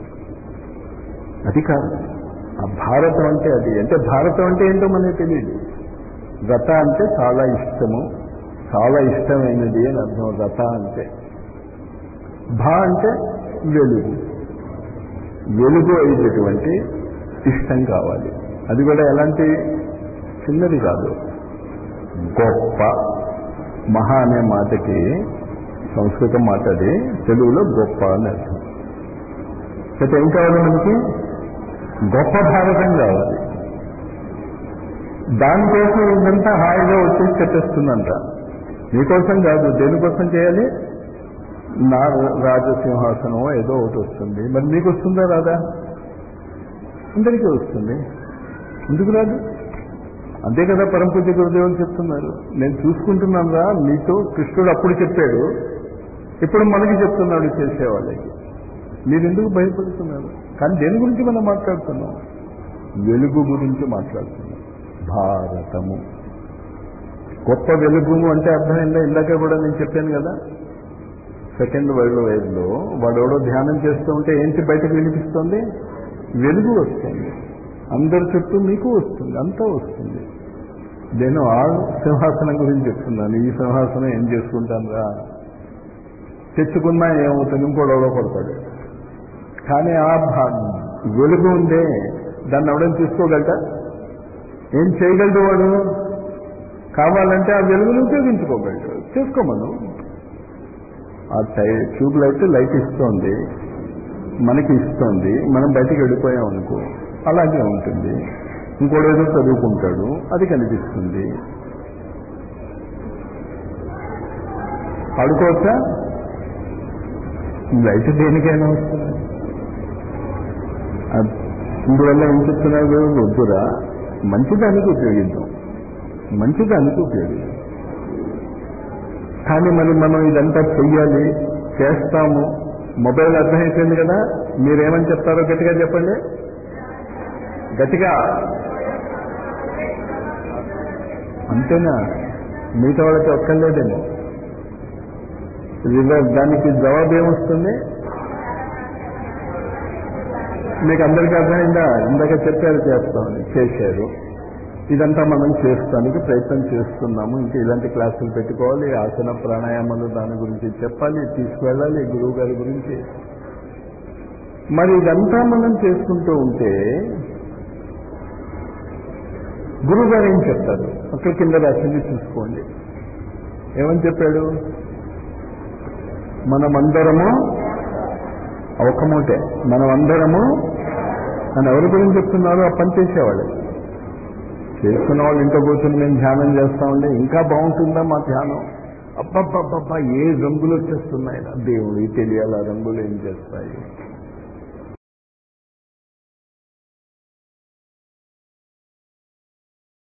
అది కాదు ఆ భారతం అంటే అది అంటే భారతం అంటే ఏంటో మనకి తెలియదు రథ అంటే చాలా ఇష్టము చాలా ఇష్టమైనది అని అర్థం రథ అంటే భా అంటే వెలుగు వెలుగు అయ్యేటటువంటి ఇష్టం కావాలి అది కూడా ఎలాంటి చిన్నది కాదు గొప్ప మహా అనే మాటకి సంస్కృతం మాట అది తెలుగులో గొప్ప అని అర్థం అయితే ఏం కావాలి మనకి గొప్ప భారతం కావాలి దానికోసం ఇదంతా హాయిగా వచ్చేసి చెప్పేస్తుందంట మీకోసం కాదు దేనికోసం చేయాలి నా రాజసింహాసనం ఏదో ఒకటి వస్తుంది మరి మీకు వస్తుందా రాదా అందరికీ వస్తుంది ఎందుకు రాదు అంతే కదా పరంపూజ గురుదేవులు చెప్తున్నారు నేను చూసుకుంటున్నాను రా మీతో కృష్ణుడు అప్పుడు చెప్పాడు ఇప్పుడు మనకి చెప్తున్నాడు చేసేవాళ్ళకి మీరు ఎందుకు భయపడుతున్నారు కానీ దేని గురించి మనం మాట్లాడుతున్నాం వెలుగు గురించి మాట్లాడుతున్నాం భారతము గొప్ప వెలుగు అంటే అర్థమైందా ఇందాక కూడా నేను చెప్పాను కదా సెకండ్ వరల్డ్ వైర్లో వాడెవడో ధ్యానం చేస్తూ ఉంటే ఏంటి బయటకు వినిపిస్తుంది వెలుగు వస్తుంది అందరి చుట్టూ మీకు వస్తుంది అంతా వస్తుంది నేను ఆ సింహాసనం గురించి చెప్తున్నాను ఈ సింహాసనం ఏం చేసుకుంటాను రా తెచ్చుకున్నా ఏమవుతుంది ఇంకోడెవడో కొడతాడు కానీ ఆ భా- వెలుగు ఉందే దాన్ని ఎవడని తీసుకోగలట ఏం చేయగలడు వాడు కావాలంటే ఆ వెలుగును ఉపయోగించుకోగలడు చేసుకోమను ఆ టై ట్యూబ్ లైట్ లైట్ ఇస్తోంది మనకి ఇస్తోంది మనం బయటికి వెళ్ళిపోయాం అనుకో అలాగే ఉంటుంది ఇంకోటి ఏదో చదువుకుంటాడు అది కనిపిస్తుంది పడుకోవచ్చా లైట్ దేనికైనా వస్తుంది అద్- ఇందువల్ల ఏం చెప్తున్నారు వద్దురా మంచిదానికి ఉపయోగిద్దాం మంచిదానికి ఉపయోగిద్దాం కానీ మరి మనం ఇదంతా చెయ్యాలి చేస్తాము మొబైల్ అర్థమైపోయింది కదా మీరేమని చెప్తారో గట్టిగా చెప్పండి గట్టిగా అంతేనా మిగతా వాళ్ళకి ఒక్కర్లేదేమో రివర్స్ దానికి జవాబు ఏమొస్తుంది మీకు అందరికీ అర్థమైందా ఇందాక చెప్పారు చేస్తామని చేశారు ఇదంతా మనం చేస్తానికి ప్రయత్నం చేస్తున్నాము ఇంకా ఇలాంటి క్లాసులు పెట్టుకోవాలి ఆసన ప్రాణాయామాలు దాని గురించి చెప్పాలి తీసుకువెళ్ళాలి గురువు గారి గురించి మరి ఇదంతా మనం చేసుకుంటూ ఉంటే గురువు గారు ఏం చెప్తారు అక్కడ కింద రాసింది చూసుకోండి ఏమని చెప్పాడు మనమందరము ఒక మూటే మనమందరము అని ఎవరి గురించి చెప్తున్నారు ఆ పని చేసేవాళ్ళు చేసుకున్న వాళ్ళు ఇంట్లో కూర్చొని మేము ధ్యానం చేస్తామంటే ఇంకా బాగుంటుందా మా ధ్యానం అబ్బబ్బబ్బబ్బా ఏ రంగులు వచ్చేస్తున్నాయి రా దేవుడు తెలియాలి ఆ రంగులు ఏం చేస్తాయి